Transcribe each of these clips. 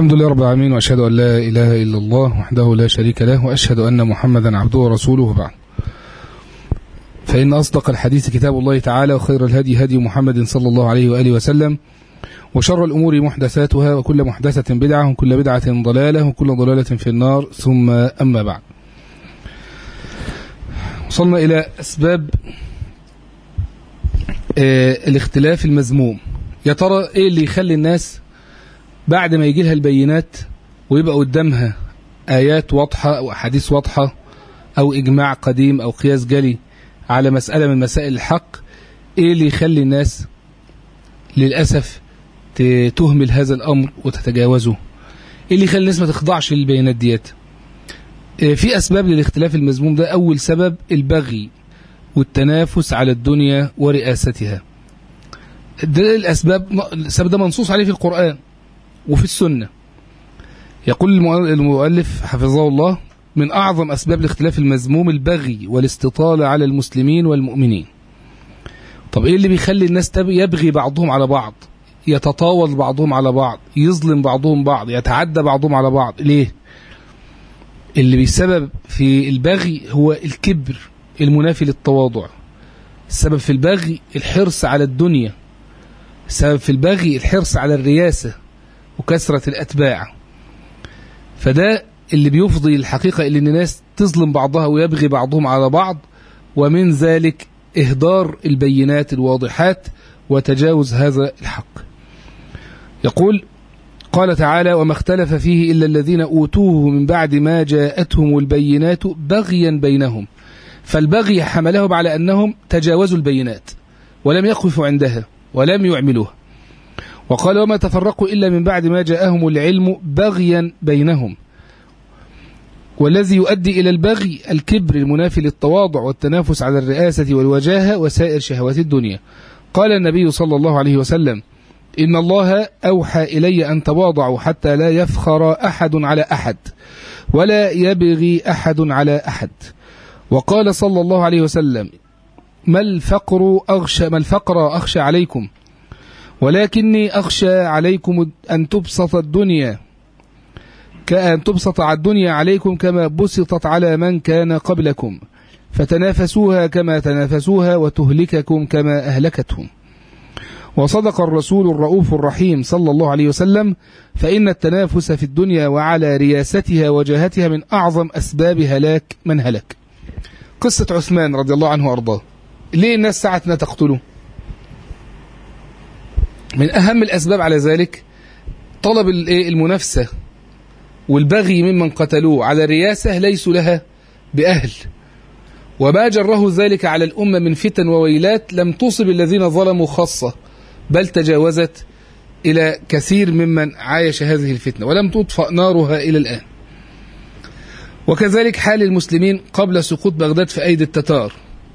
الحمد لله رب العالمين وأشهد أن لا إله إلا الله وحده لا شريك له وأشهد أن محمدا عبده ورسوله وبعد فإن أصدق الحديث كتاب الله تعالى وخير الهدي هدي محمد صلى الله عليه وآله وسلم وشر الأمور محدثاتها وكل محدثة بدعة وكل بدعة ضلالة وكل ضلالة في النار ثم أما بعد وصلنا إلى أسباب آه الاختلاف المذموم يا ترى إيه اللي يخلي الناس بعد ما يجي لها البينات ويبقى قدامها آيات واضحة أو أحاديث واضحة أو إجماع قديم أو قياس جلي على مسألة من مسائل الحق إيه اللي يخلي الناس للأسف تهمل هذا الأمر وتتجاوزه إيه اللي يخلي الناس ما تخضعش للبيانات ديت في أسباب للاختلاف المذموم ده أول سبب البغي والتنافس على الدنيا ورئاستها ده الأسباب السبب ده منصوص عليه في القرآن وفي السنة يقول المؤلف حفظه الله من أعظم أسباب الاختلاف المذموم البغي والاستطالة على المسلمين والمؤمنين طب إيه اللي بيخلي الناس يبغي بعضهم على بعض يتطاول بعضهم على بعض يظلم بعضهم بعض يتعدى بعضهم على بعض ليه اللي بيسبب في البغي هو الكبر المنافي للتواضع السبب في البغي الحرص على الدنيا السبب في البغي الحرص على الرياسة وكثرة الأتباع فده اللي بيفضي الحقيقة اللي الناس تظلم بعضها ويبغي بعضهم على بعض ومن ذلك إهدار البينات الواضحات وتجاوز هذا الحق يقول قال تعالى وما اختلف فيه إلا الذين أوتوه من بعد ما جاءتهم البينات بغيا بينهم فالبغي حملهم على أنهم تجاوزوا البينات ولم يقفوا عندها ولم يعملوها وقال وما تفرقوا إلا من بعد ما جاءهم العلم بغيا بينهم والذي يؤدي إلى البغي الكبر المنافي للتواضع والتنافس على الرئاسة والوجاهة وسائر شهوات الدنيا قال النبي صلى الله عليه وسلم إن الله أوحى إلي أن تواضعوا حتى لا يفخر أحد على أحد ولا يبغي أحد على أحد وقال صلى الله عليه وسلم ما الفقر أغشى ما الفقر أخشى عليكم ولكني أخشى عليكم أن تبسط الدنيا كأن تبسط على الدنيا عليكم كما بسطت على من كان قبلكم فتنافسوها كما تنافسوها وتهلككم كما أهلكتهم وصدق الرسول الرؤوف الرحيم صلى الله عليه وسلم فإن التنافس في الدنيا وعلى رياستها وجاهتها من أعظم أسباب هلاك من هلك قصة عثمان رضي الله عنه وأرضاه ليه الناس ساعتنا تقتله من أهم الأسباب على ذلك طلب المنافسة والبغي ممن قتلوه على الرياسة ليسوا لها بأهل وما جره ذلك على الأمة من فتن وويلات لم تصب الذين ظلموا خاصة بل تجاوزت إلى كثير ممن عايش هذه الفتنة ولم تطفأ نارها إلى الآن وكذلك حال المسلمين قبل سقوط بغداد في أيدي التتار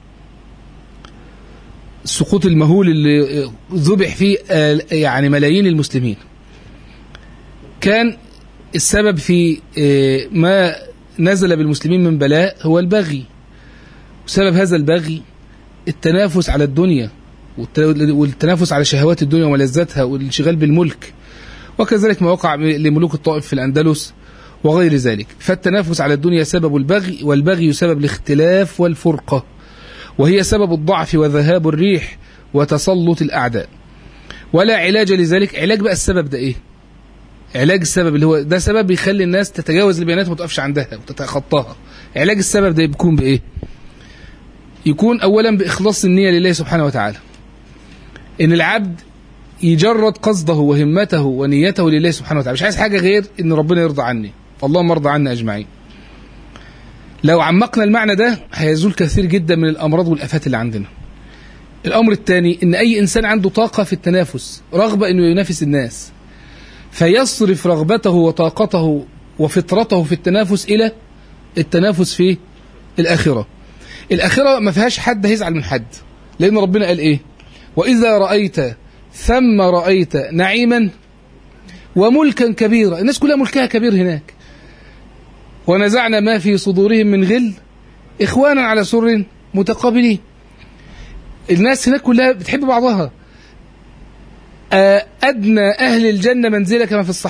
السقوط المهول اللي ذبح فيه يعني ملايين المسلمين كان السبب في ما نزل بالمسلمين من بلاء هو البغي وسبب هذا البغي التنافس على الدنيا والتنافس على شهوات الدنيا وملذاتها والانشغال بالملك وكذلك ما وقع لملوك الطائف في الأندلس وغير ذلك فالتنافس على الدنيا سبب البغي والبغي سبب الاختلاف والفرقة وهي سبب الضعف وذهاب الريح وتسلط الأعداء ولا علاج لذلك علاج بقى السبب ده إيه علاج السبب اللي هو ده سبب بيخلي الناس تتجاوز البيانات وما تقفش عندها وتتخطاها علاج السبب ده بيكون بإيه يكون أولا بإخلاص النية لله سبحانه وتعالى إن العبد يجرد قصده وهمته ونيته لله سبحانه وتعالى مش عايز حاجة غير إن ربنا يرضى عني اللهم ارضى عنا أجمعين لو عمقنا المعنى ده هيزول كثير جدا من الأمراض والأفات اللي عندنا الأمر الثاني إن أي إنسان عنده طاقة في التنافس رغبة إنه ينافس الناس فيصرف رغبته وطاقته وفطرته في التنافس إلى التنافس في الآخرة الآخرة ما فيهاش حد هيزعل من حد لأن ربنا قال إيه وإذا رأيت ثم رأيت نعيما وملكا كبيرا الناس كلها ملكها كبير هناك ونزعنا ما في صدورهم من غل إخوانا على سر متقابلين الناس هناك كلها بتحب بعضها أدنى أهل الجنة منزلة كما في الصحيح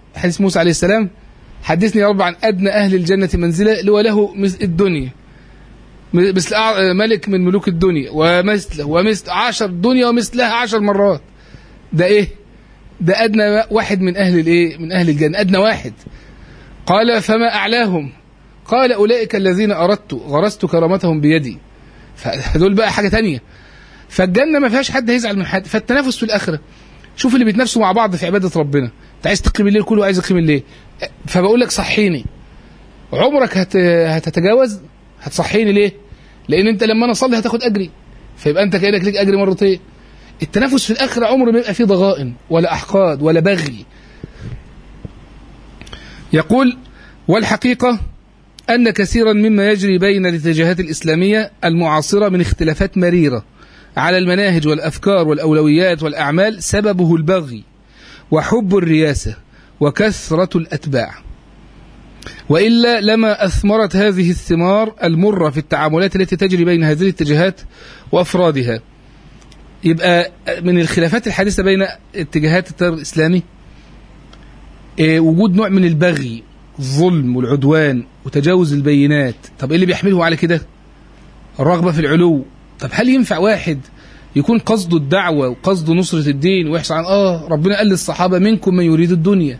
حديث موسى عليه السلام حدثني يا رب عن أدنى أهل الجنة منزلة اللي هو له مثل الدنيا مثل أع- ملك من ملوك الدنيا ومثله ومثل عشر دنيا ومثلها عشر مرات ده إيه ده أدنى واحد من أهل الإيه من أهل الجنة أدنى واحد قال فما أعلاهم قال أولئك الذين أردت غرست كرامتهم بيدي فدول بقى حاجة تانية فالجنة ما فيهاش حد هيزعل من حد فالتنافس في الآخرة شوف اللي بيتنافسوا مع بعض في عبادة ربنا انت عايز تقيم الليل كله عايز اقيم الليل فبقول لك صحيني عمرك هت... هتتجاوز هتصحيني ليه لان انت لما انا اصلي هتاخد اجري فيبقى انت كانك ليك اجر مرتين التنافس في الاخره عمره ما يبقى فيه ضغائن ولا احقاد ولا بغي يقول والحقيقه ان كثيرا مما يجري بين الاتجاهات الاسلاميه المعاصره من اختلافات مريره على المناهج والافكار والاولويات والاعمال سببه البغي وحب الرياسه وكثره الاتباع والا لما اثمرت هذه الثمار المره في التعاملات التي تجري بين هذه الاتجاهات وافرادها يبقى من الخلافات الحادثه بين اتجاهات التيار الاسلامي إيه، وجود نوع من البغي الظلم والعدوان وتجاوز البينات طب ايه اللي بيحمله على كده الرغبه في العلو طب هل ينفع واحد يكون قصده الدعوه وقصده نصره الدين ويحصل عن اه ربنا قال للصحابه منكم من يريد الدنيا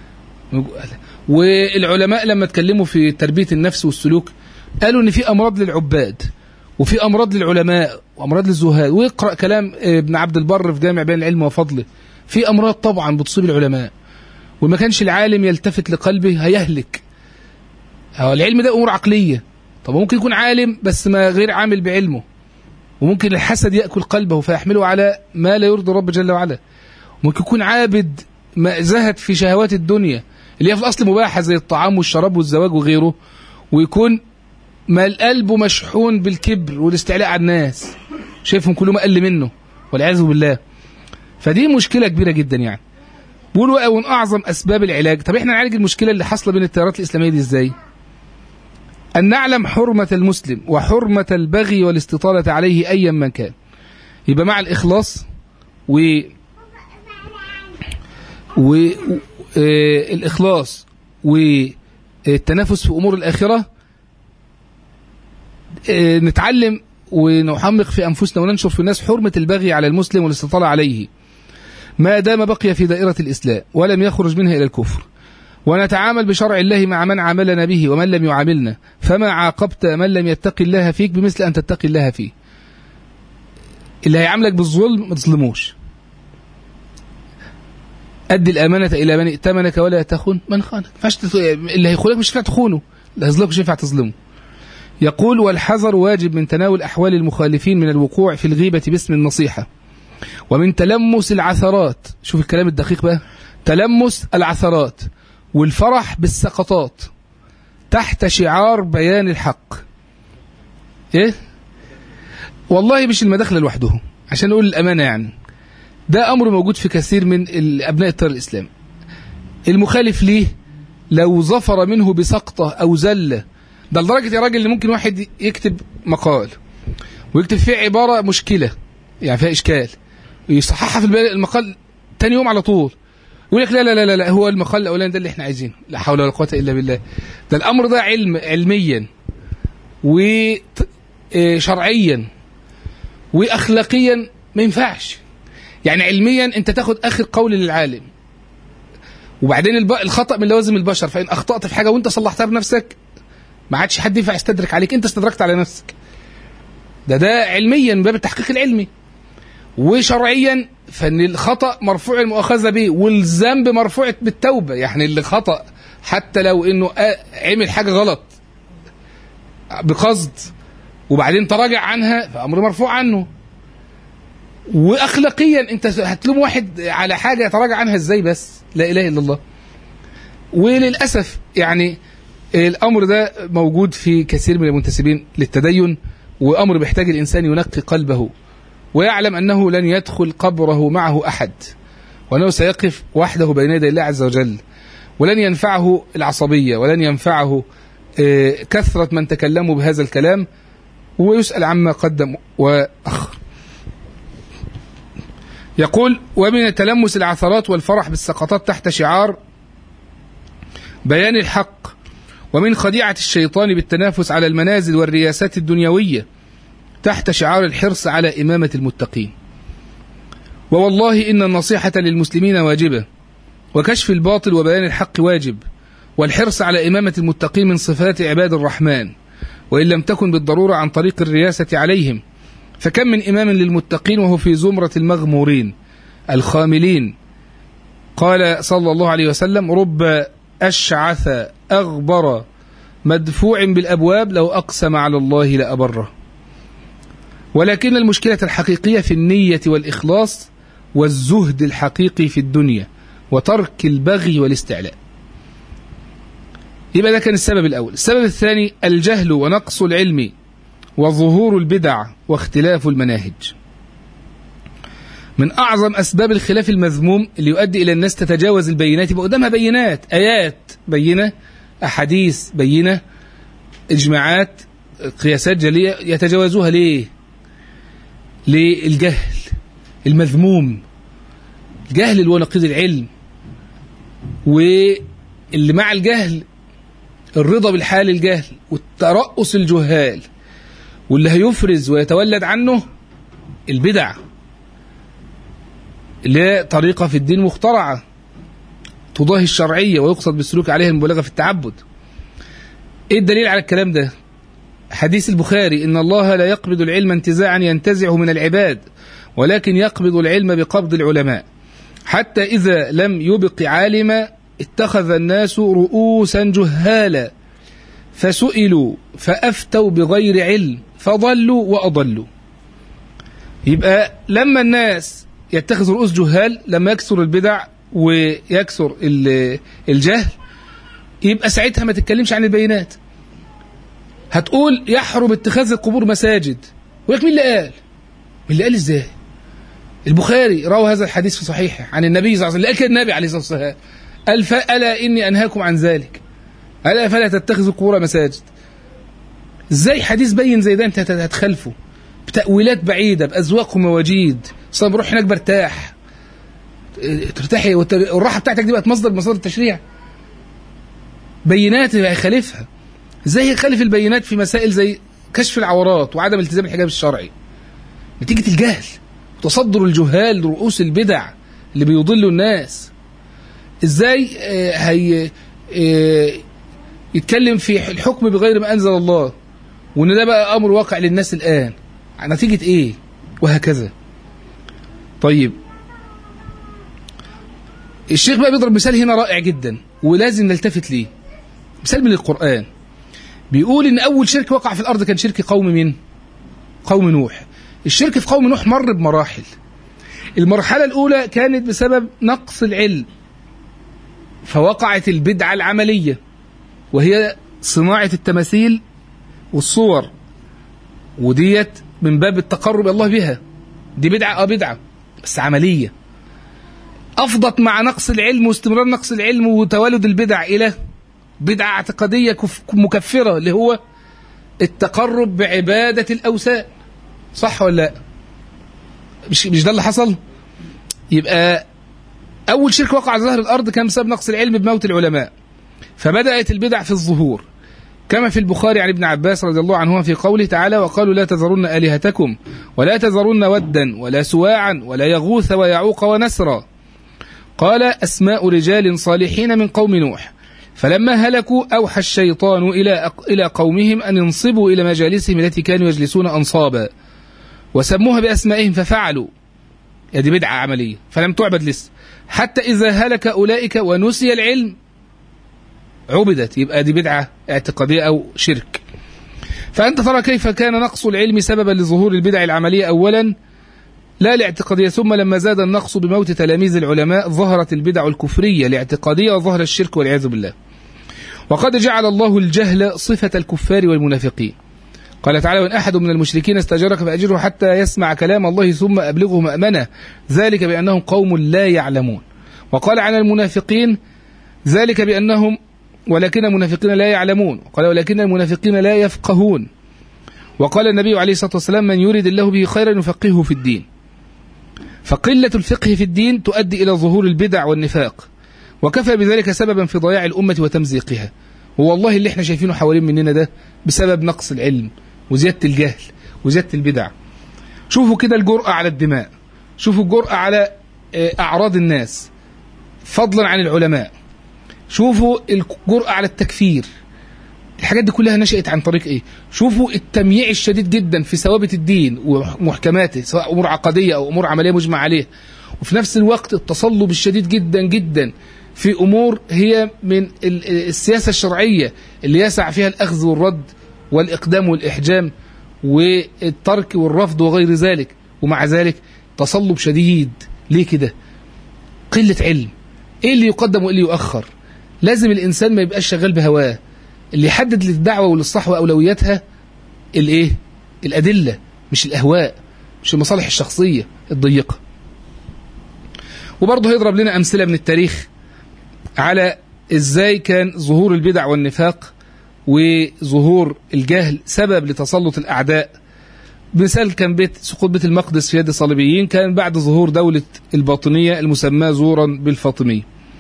والعلماء لما اتكلموا في تربيه النفس والسلوك قالوا ان في امراض للعباد وفي امراض للعلماء وامراض للزهاد واقرا كلام ابن عبد البر في جامع بين العلم وفضله في امراض طبعا بتصيب العلماء وما كانش العالم يلتفت لقلبه هيهلك هو العلم ده امور عقليه طب ممكن يكون عالم بس ما غير عامل بعلمه وممكن الحسد ياكل قلبه فيحمله على ما لا يرضي الرب جل وعلا ممكن يكون عابد ما زهد في شهوات الدنيا اللي هي في الاصل مباحه زي الطعام والشراب والزواج وغيره ويكون ما القلب مشحون بالكبر والاستعلاء على الناس شايفهم كلهم اقل منه والعياذ بالله فدي مشكله كبيره جدا يعني بيقولوا من اعظم اسباب العلاج طب احنا نعالج المشكله اللي حاصله بين التيارات الاسلاميه دي ازاي ان نعلم حرمه المسلم وحرمه البغي والاستطاله عليه ايا من كان يبقى مع الاخلاص و و آه، الاخلاص والتنافس في امور الاخره آه، نتعلم ونحمق في انفسنا وننشر في الناس حرمه البغي على المسلم والاستطاله عليه ما دام بقي في دائره الاسلام ولم يخرج منها الى الكفر ونتعامل بشرع الله مع من عاملنا به ومن لم يعاملنا فما عاقبت من لم يتقي الله فيك بمثل ان تتقي الله فيه اللي هيعاملك بالظلم ما تظلموش أدي الأمانة إلى من ائتمنك ولا تخن من خانك ما ينفعش تت- اللي هيخونك مش ينفع تخونه اللي هيظلمك مش ينفع تظلمه يقول والحذر واجب من تناول أحوال المخالفين من الوقوع في الغيبة باسم النصيحة ومن تلمس العثرات شوف الكلام الدقيق بقى تلمس العثرات والفرح بالسقطات تحت شعار بيان الحق ايه والله مش المداخله لوحدهم عشان نقول الامانه يعني ده امر موجود في كثير من ال- ابناء التيار الاسلامي المخالف ليه لو ظفر منه بسقطه او زله ده لدرجه يا راجل اللي ممكن واحد يكتب مقال ويكتب فيه عباره مشكله يعني فيها اشكال يصححها في الب- المقال تاني يوم على طول يقول لك لا لا لا لا, لا هو المقال الاولاني ده اللي احنا عايزينه لا حول ولا قوه الا بالله ده الامر ده علم علميا وشرعيا واخلاقيا ما ينفعش يعني علميا انت تاخد اخر قول للعالم وبعدين الب... الخطا من لوازم البشر فان اخطات في حاجه وانت صلحتها بنفسك ما عادش حد ينفع يستدرك عليك انت استدركت على نفسك ده ده علميا من باب التحقيق العلمي وشرعيا فان الخطا مرفوع المؤاخذه به والذنب مرفوع بالتوبه يعني اللي خطا حتى لو انه آه عمل حاجه غلط بقصد وبعدين تراجع عنها فامر مرفوع عنه واخلاقيا انت هتلوم واحد على حاجه يتراجع عنها ازاي بس لا اله الا الله وللاسف يعني الامر ده موجود في كثير من المنتسبين للتدين وامر بيحتاج الانسان ينقي قلبه ويعلم انه لن يدخل قبره معه احد وانه سيقف وحده بين يدي الله عز وجل ولن ينفعه العصبيه ولن ينفعه آه، كثره من تكلموا بهذا الكلام ويسال عما قدم واخر يقول ومن تلمس العثرات والفرح بالسقطات تحت شعار بيان الحق ومن خديعة الشيطان بالتنافس على المنازل والرياسات الدنيوية تحت شعار الحرص على إمامة المتقين ووالله إن النصيحة للمسلمين واجبة وكشف الباطل وبيان الحق واجب والحرص على إمامة المتقين من صفات عباد الرحمن وإن لم تكن بالضرورة عن طريق الرياسة عليهم فكم من إمام للمتقين وهو في زمرة المغمورين الخاملين قال صلى الله عليه وسلم رب أشعث أغبر مدفوع بالأبواب لو أقسم على الله لأبره ولكن المشكلة الحقيقية في النية والإخلاص والزهد الحقيقي في الدنيا وترك البغي والاستعلاء يبقى ده كان السبب الأول السبب الثاني الجهل ونقص العلم وظهور البدع واختلاف المناهج من أعظم أسباب الخلاف المذموم اللي يؤدي إلى الناس تتجاوز البينات يبقى قدامها بينات آيات بينة أحاديث بينة إجماعات قياسات جلية يتجاوزوها ليه للجهل المذموم الجهل اللي هو نقيض العلم واللي مع الجهل الرضا بالحال الجهل والترأس الجهال واللي هيفرز ويتولد عنه البدع اللي هي طريقة في الدين مخترعة تضاهي الشرعية ويقصد بالسلوك عليها المبالغة في التعبد ايه الدليل على الكلام ده حديث البخاري إن الله لا يقبض العلم انتزاعا ينتزعه من العباد ولكن يقبض العلم بقبض العلماء حتى إذا لم يبق عالما اتخذ الناس رؤوسا جهالا فسئلوا فأفتوا بغير علم فضلوا وأضلوا يبقى لما الناس يتخذ رؤوس جهال لما يكثر البدع ويكثر الجهل يبقى ساعتها ما تتكلمش عن البينات هتقول يحرم اتخاذ القبور مساجد ويقول مين اللي قال مين اللي قال ازاي البخاري روى هذا الحديث في صحيحه عن النبي صلى الله عليه وسلم قال كده النبي عليه الصلاه والسلام قال ألا إني أنهاكم عن ذلك ألا فلا تتخذوا القبور مساجد ازاي حديث بين زي ده انت هتخلفه بتأويلات بعيدة بأذواق ومواجيد اصلا بروح هناك برتاح ترتاحي والراحة بتاعتك دي بقت مصدر مصادر التشريع بينات هيخالفها ازاي يخالف البينات في مسائل زي كشف العورات وعدم التزام الحجاب الشرعي نتيجة الجهل وتصدر الجهال رؤوس البدع اللي بيضلوا الناس ازاي هي يتكلم في الحكم بغير ما انزل الله وان ده بقى امر واقع للناس الان نتيجة ايه وهكذا طيب الشيخ بقى بيضرب مثال هنا رائع جدا ولازم نلتفت ليه مثال من القرآن بيقول ان اول شرك وقع في الارض كان شرك قوم مين قوم نوح الشرك في قوم نوح مر بمراحل المرحلة الأولى كانت بسبب نقص العلم فوقعت البدعة العملية وهي صناعة التماثيل والصور وديت من باب التقرب إلى الله بها دي بدعة اه بدعة بس عملية أفضت مع نقص العلم واستمرار نقص العلم وتوالد البدع إلى بدعة اعتقادية مكفرة اللي هو التقرب بعبادة الأوثان صح ولا لا مش مش ده اللي حصل يبقى أول شرك وقع على ظهر الأرض كان بسبب نقص العلم بموت العلماء فبدأت البدع في الظهور كما في البخاري عن ابن عباس رضي الله عنهما في قوله تعالى وقالوا لا تذرن آلهتكم ولا تذرن ودا ولا سواعا ولا يغوث ويعوق ونسرا قال أسماء رجال صالحين من قوم نوح فلما هلكوا أوحى الشيطان إلى إلى قومهم أن ينصبوا إلى مجالسهم التي كانوا يجلسون أنصابا وسموها بأسمائهم ففعلوا هذه بدعة عملية فلم تعبد لسه حتى إذا هلك أولئك ونسي العلم عبدت يبقى دي بدعة اعتقادية أو شرك فأنت ترى كيف كان نقص العلم سببا لظهور البدع العملية أولا لا الاعتقادية ثم لما زاد النقص بموت تلاميذ العلماء ظهرت البدع الكفرية الاعتقادية وظهر الشرك والعياذ بالله وقد جعل الله الجهل صفة الكفار والمنافقين قال تعالى وإن أحد من المشركين استجارك فأجره حتى يسمع كلام الله ثم أبلغه مأمنه ذلك بأنهم قوم لا يعلمون وقال عن المنافقين ذلك بأنهم ولكن المنافقين لا يعلمون قال ولكن المنافقين لا يفقهون وقال النبي عليه الصلاة والسلام من يريد الله به خيرا يفقهه في الدين فقلة الفقه في الدين تؤدي إلى ظهور البدع والنفاق وكفى بذلك سببا في ضياع الأمة وتمزيقها والله اللي احنا شايفينه حوالين مننا ده بسبب نقص العلم وزيادة الجهل وزيادة البدع شوفوا كده الجرأة على الدماء شوفوا الجرأة على أعراض الناس فضلا عن العلماء شوفوا الجرأة على التكفير الحاجات دي كلها نشأت عن طريق ايه شوفوا التمييع الشديد جدا في ثوابت الدين ومحكماته سواء امور عقديه او امور عمليه مجمع عليها وفي نفس الوقت التصلب الشديد جدا جدا في امور هي من السياسه الشرعيه اللي يسع فيها الاخذ والرد والاقدام والاحجام والترك والرفض وغير ذلك ومع ذلك تصلب شديد ليه كده قله علم ايه اللي يقدم وايه اللي يؤخر لازم الانسان ما يبقاش شغال بهواه اللي يحدد للدعوه وللصحوه اولوياتها الايه الادله مش الاهواء مش المصالح الشخصيه الضيقه وبرضه هيضرب لنا امثله من التاريخ على ازاي كان ظهور البدع والنفاق وظهور الجهل سبب لتسلط الاعداء مثال كان بيت سقوط بيت المقدس في يد الصليبيين كان بعد ظهور دولة الباطنية المسماة زورا بالفاطمية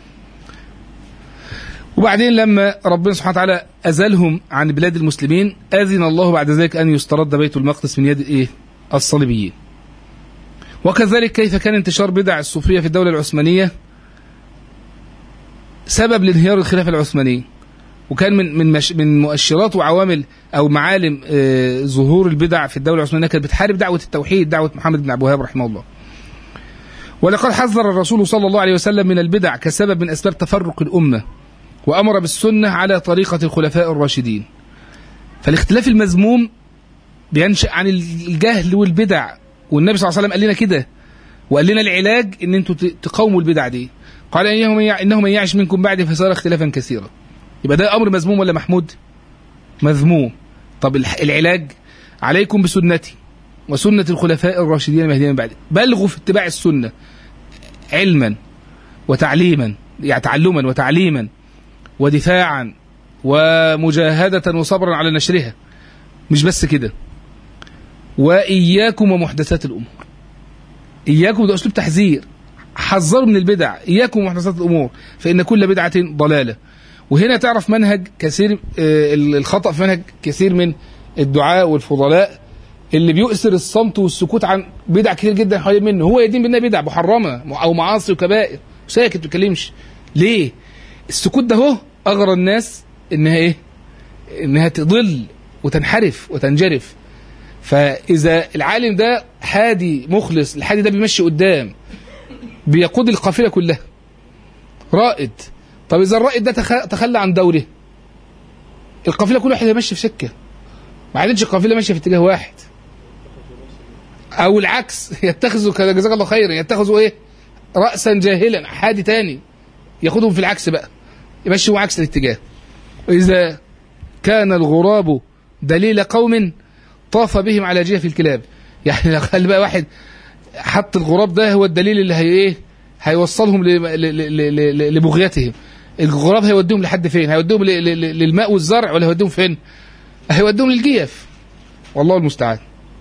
وبعدين لما ربنا سبحانه وتعالى أزلهم عن بلاد المسلمين أذن الله بعد ذلك أن يسترد بيت المقدس من يد إيه؟ الصليبيين وكذلك كيف كان انتشار بدع الصوفية في الدولة العثمانية سبب لانهيار الخلافة العثمانية وكان من من مش من مؤشرات وعوامل او معالم آه ظهور البدع في الدوله العثمانيه كانت بتحارب دعوه التوحيد دعوه محمد بن عبد الوهاب رحمه الله. ولقد حذر الرسول صلى الله عليه وسلم من البدع كسبب من اسباب تفرق الامه وامر بالسنه على طريقه الخلفاء الراشدين. فالاختلاف المذموم بينشا عن الجهل والبدع والنبي صلى الله عليه وسلم قال لنا كده وقال لنا العلاج ان انتوا تقاوموا البدع دي. قال انه من يعش منكم بعد فسار اختلافا كثيرا. يبقى ده امر مذموم ولا محمود مذموم طب العلاج عليكم بسنتي وسنة الخلفاء الراشدين المهديين من بعد بلغوا في اتباع السنة علما وتعليما يعني تعلما وتعليما ودفاعا ومجاهدة وصبرا على نشرها مش بس كده وإياكم ومحدثات الأمور إياكم ده أسلوب تحذير حذروا من البدع إياكم ومحدثات الأمور فإن كل بدعة ضلالة وهنا تعرف منهج كثير الخطأ في منهج كثير من الدعاء والفضلاء اللي بيؤثر الصمت والسكوت عن بدع كتير جدا حوالين منه هو يدين بانها بدع محرمه او معاصي وكبائر ساكت ما بيتكلمش ليه؟ السكوت ده هو اغرى الناس انها ايه؟ انها تضل وتنحرف وتنجرف فاذا العالم ده حادي مخلص الحادي ده بيمشي قدام بيقود القافله كلها رائد طب اذا الرائد ده تخلى عن دوره القافله كل واحد هيمشي في سكه ما عادتش القافله ماشيه في اتجاه واحد او العكس يتخذوا كذا جزاك الله خيرا يتخذوا ايه راسا جاهلا حادي تاني ياخدهم في العكس بقى يمشوا عكس الاتجاه واذا كان الغراب دليل قوم طاف بهم على جيف الكلاب يعني لو خلي بقى واحد حط الغراب ده هو الدليل اللي هي ايه هيوصلهم لبغيتهم الغراب هيوديهم لحد فين هيوديهم للماء والزرع ولا هيوديهم فين هيوديهم للجيف والله المستعان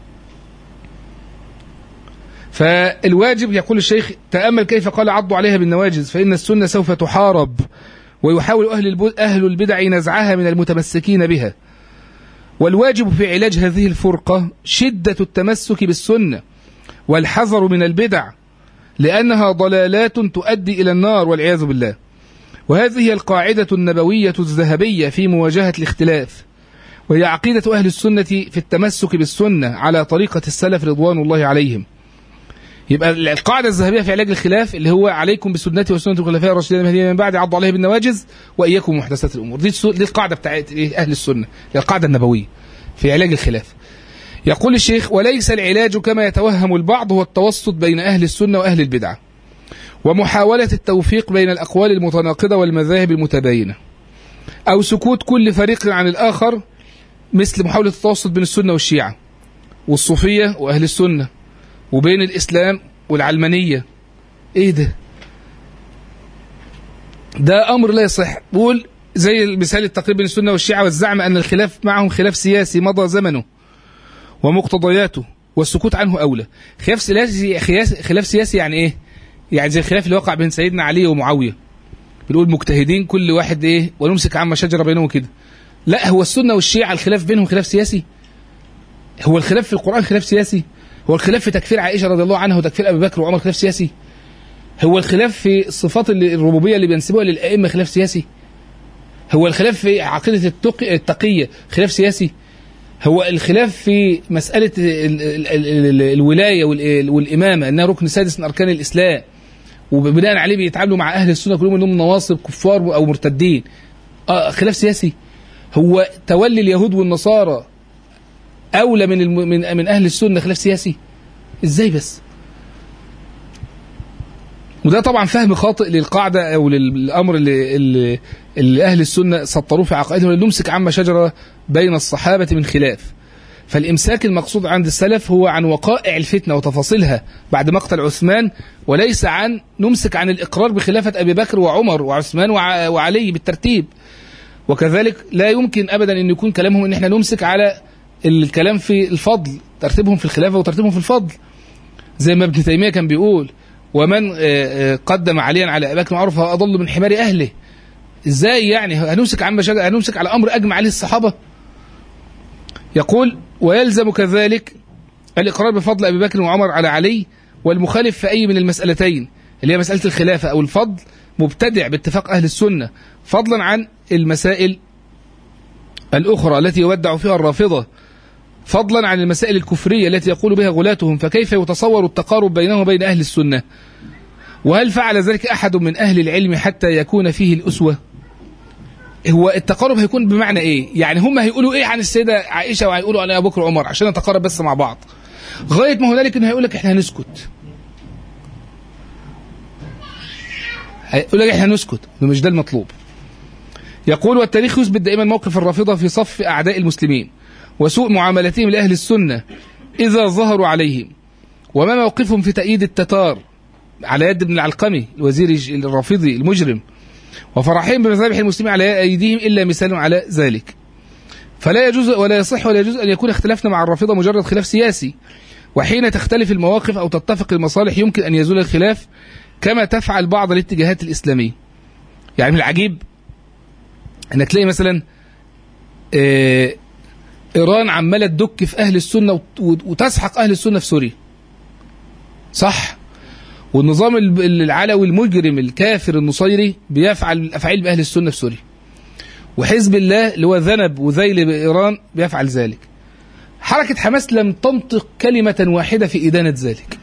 فالواجب يقول الشيخ تأمل كيف قال عضوا عليها بالنواجز فإن السنة سوف تحارب ويحاول أهل, أهل البدع نزعها من المتمسكين بها والواجب في علاج هذه الفرقة شدة التمسك بالسنة والحذر من البدع لأنها ضلالات تؤدي إلى النار والعياذ بالله وهذه هي القاعدة النبوية الذهبية في مواجهة الاختلاف وهي عقيدة أهل السنة في التمسك بالسنة على طريقة السلف رضوان الله عليهم يبقى القاعدة الذهبية في علاج الخلاف اللي هو عليكم بسنتي وسنة الخلفاء الراشدين المهديين من بعد عضوا عليها بالنواجز وإياكم محدثات الأمور دي, دي القاعدة بتاعت أهل السنة القاعدة النبوية في علاج الخلاف يقول الشيخ وليس العلاج كما يتوهم البعض هو التوسط بين أهل السنة وأهل البدعة ومحاولة التوفيق بين الأقوال المتناقضة والمذاهب المتباينة أو سكوت كل فريق عن الآخر مثل محاولة التوسط بين السنة والشيعة والصوفية وأهل السنة وبين الإسلام والعلمانية إيه ده ده أمر لا يصح بقول زي المثال التقريب بين السنة والشيعة والزعم أن الخلاف معهم خلاف سياسي مضى زمنه ومقتضياته والسكوت عنه أولى خلاف سياسي خلاف سياسي يعني إيه يعني زي الخلاف اللي وقع بين سيدنا علي ومعاوية بنقول مجتهدين كل واحد ايه ونمسك عما شجر بينهم كده لا هو السنه والشيعه الخلاف بينهم خلاف سياسي هو الخلاف في القران خلاف سياسي هو الخلاف في تكفير عائشه رضي الله عنها وتكفير ابي بكر وعمر خلاف سياسي هو الخلاف في الصفات اللي الربوبيه اللي بينسبوها للائمه خلاف سياسي هو الخلاف في عقيده التقي التقيه خلاف سياسي هو الخلاف في مساله ال ال ال ال الولايه وال- والامامه انها ركن سادس من اركان الاسلام وبناء عليه بيتعاملوا مع اهل السنه كلهم انهم نواصب كفار او مرتدين اه خلاف سياسي هو تولي اليهود والنصارى اولى من الم... من من اهل السنه خلاف سياسي ازاي بس وده طبعا فهم خاطئ للقاعده او للامر اللي, اللي, اللي اهل السنه سطروه في عقائدهم اللي نمسك عما شجر بين الصحابه من خلاف فالامساك المقصود عند السلف هو عن وقائع الفتنه وتفاصيلها بعد مقتل عثمان وليس عن نمسك عن الاقرار بخلافه ابي بكر وعمر وعثمان وع- وعلي بالترتيب وكذلك لا يمكن ابدا ان يكون كلامهم ان احنا نمسك على الكلام في الفضل ترتيبهم في الخلافه وترتيبهم في الفضل زي ما ابن تيميه كان بيقول ومن آه، آه، قدم عليا على ابي بكر معروف اضل من حمار اهله ازاي يعني هنمسك عن مشاكل هنمسك على امر اجمع عليه الصحابه يقول ويلزم كذلك الاقرار بفضل ابي بكر وعمر على علي والمخالف في اي من المسالتين اللي هي مساله الخلافه او الفضل مبتدع باتفاق اهل السنه فضلا عن المسائل الاخرى التي يودع فيها الرافضه فضلا عن المسائل الكفريه التي يقول بها غلاتهم فكيف يتصور التقارب بينه وبين اهل السنه وهل فعل ذلك احد من اهل العلم حتى يكون فيه الاسوه هو التقارب هيكون بمعنى ايه يعني هم هيقولوا ايه عن السيده عائشه وهيقولوا عن ابو بكر وعمر عشان نتقارب بس مع بعض غايه ما هنالك انه هيقول لك احنا هنسكت هيقول لك احنا هنسكت مش ده المطلوب يقول والتاريخ يثبت دائما موقف الرافضه في صف اعداء المسلمين وسوء معاملتهم لاهل السنه اذا ظهروا عليهم وما موقفهم في تأييد التتار على يد ابن العلقمي الوزير الرافضي المجرم وفرحهم بمذابح المسلمين على أيديهم إلا مثال على ذلك فلا يجوز ولا يصح ولا يجوز أن يكون اختلافنا مع الرافضة مجرد خلاف سياسي وحين تختلف المواقف أو تتفق المصالح يمكن أن يزول الخلاف كما تفعل بعض الاتجاهات الإسلامية يعني من العجيب أنك تلاقي مثلا آه، إيران عمالة تدك في أهل السنة وت- وتسحق أهل السنة في سوريا صح والنظام الب- العلوي المجرم الكافر النصيري بيفعل الافعال باهل السنه في سوريا وحزب الله اللي هو ذنب وذيل بايران بيفعل ذلك حركه حماس لم تنطق كلمه واحده في ادانه ذلك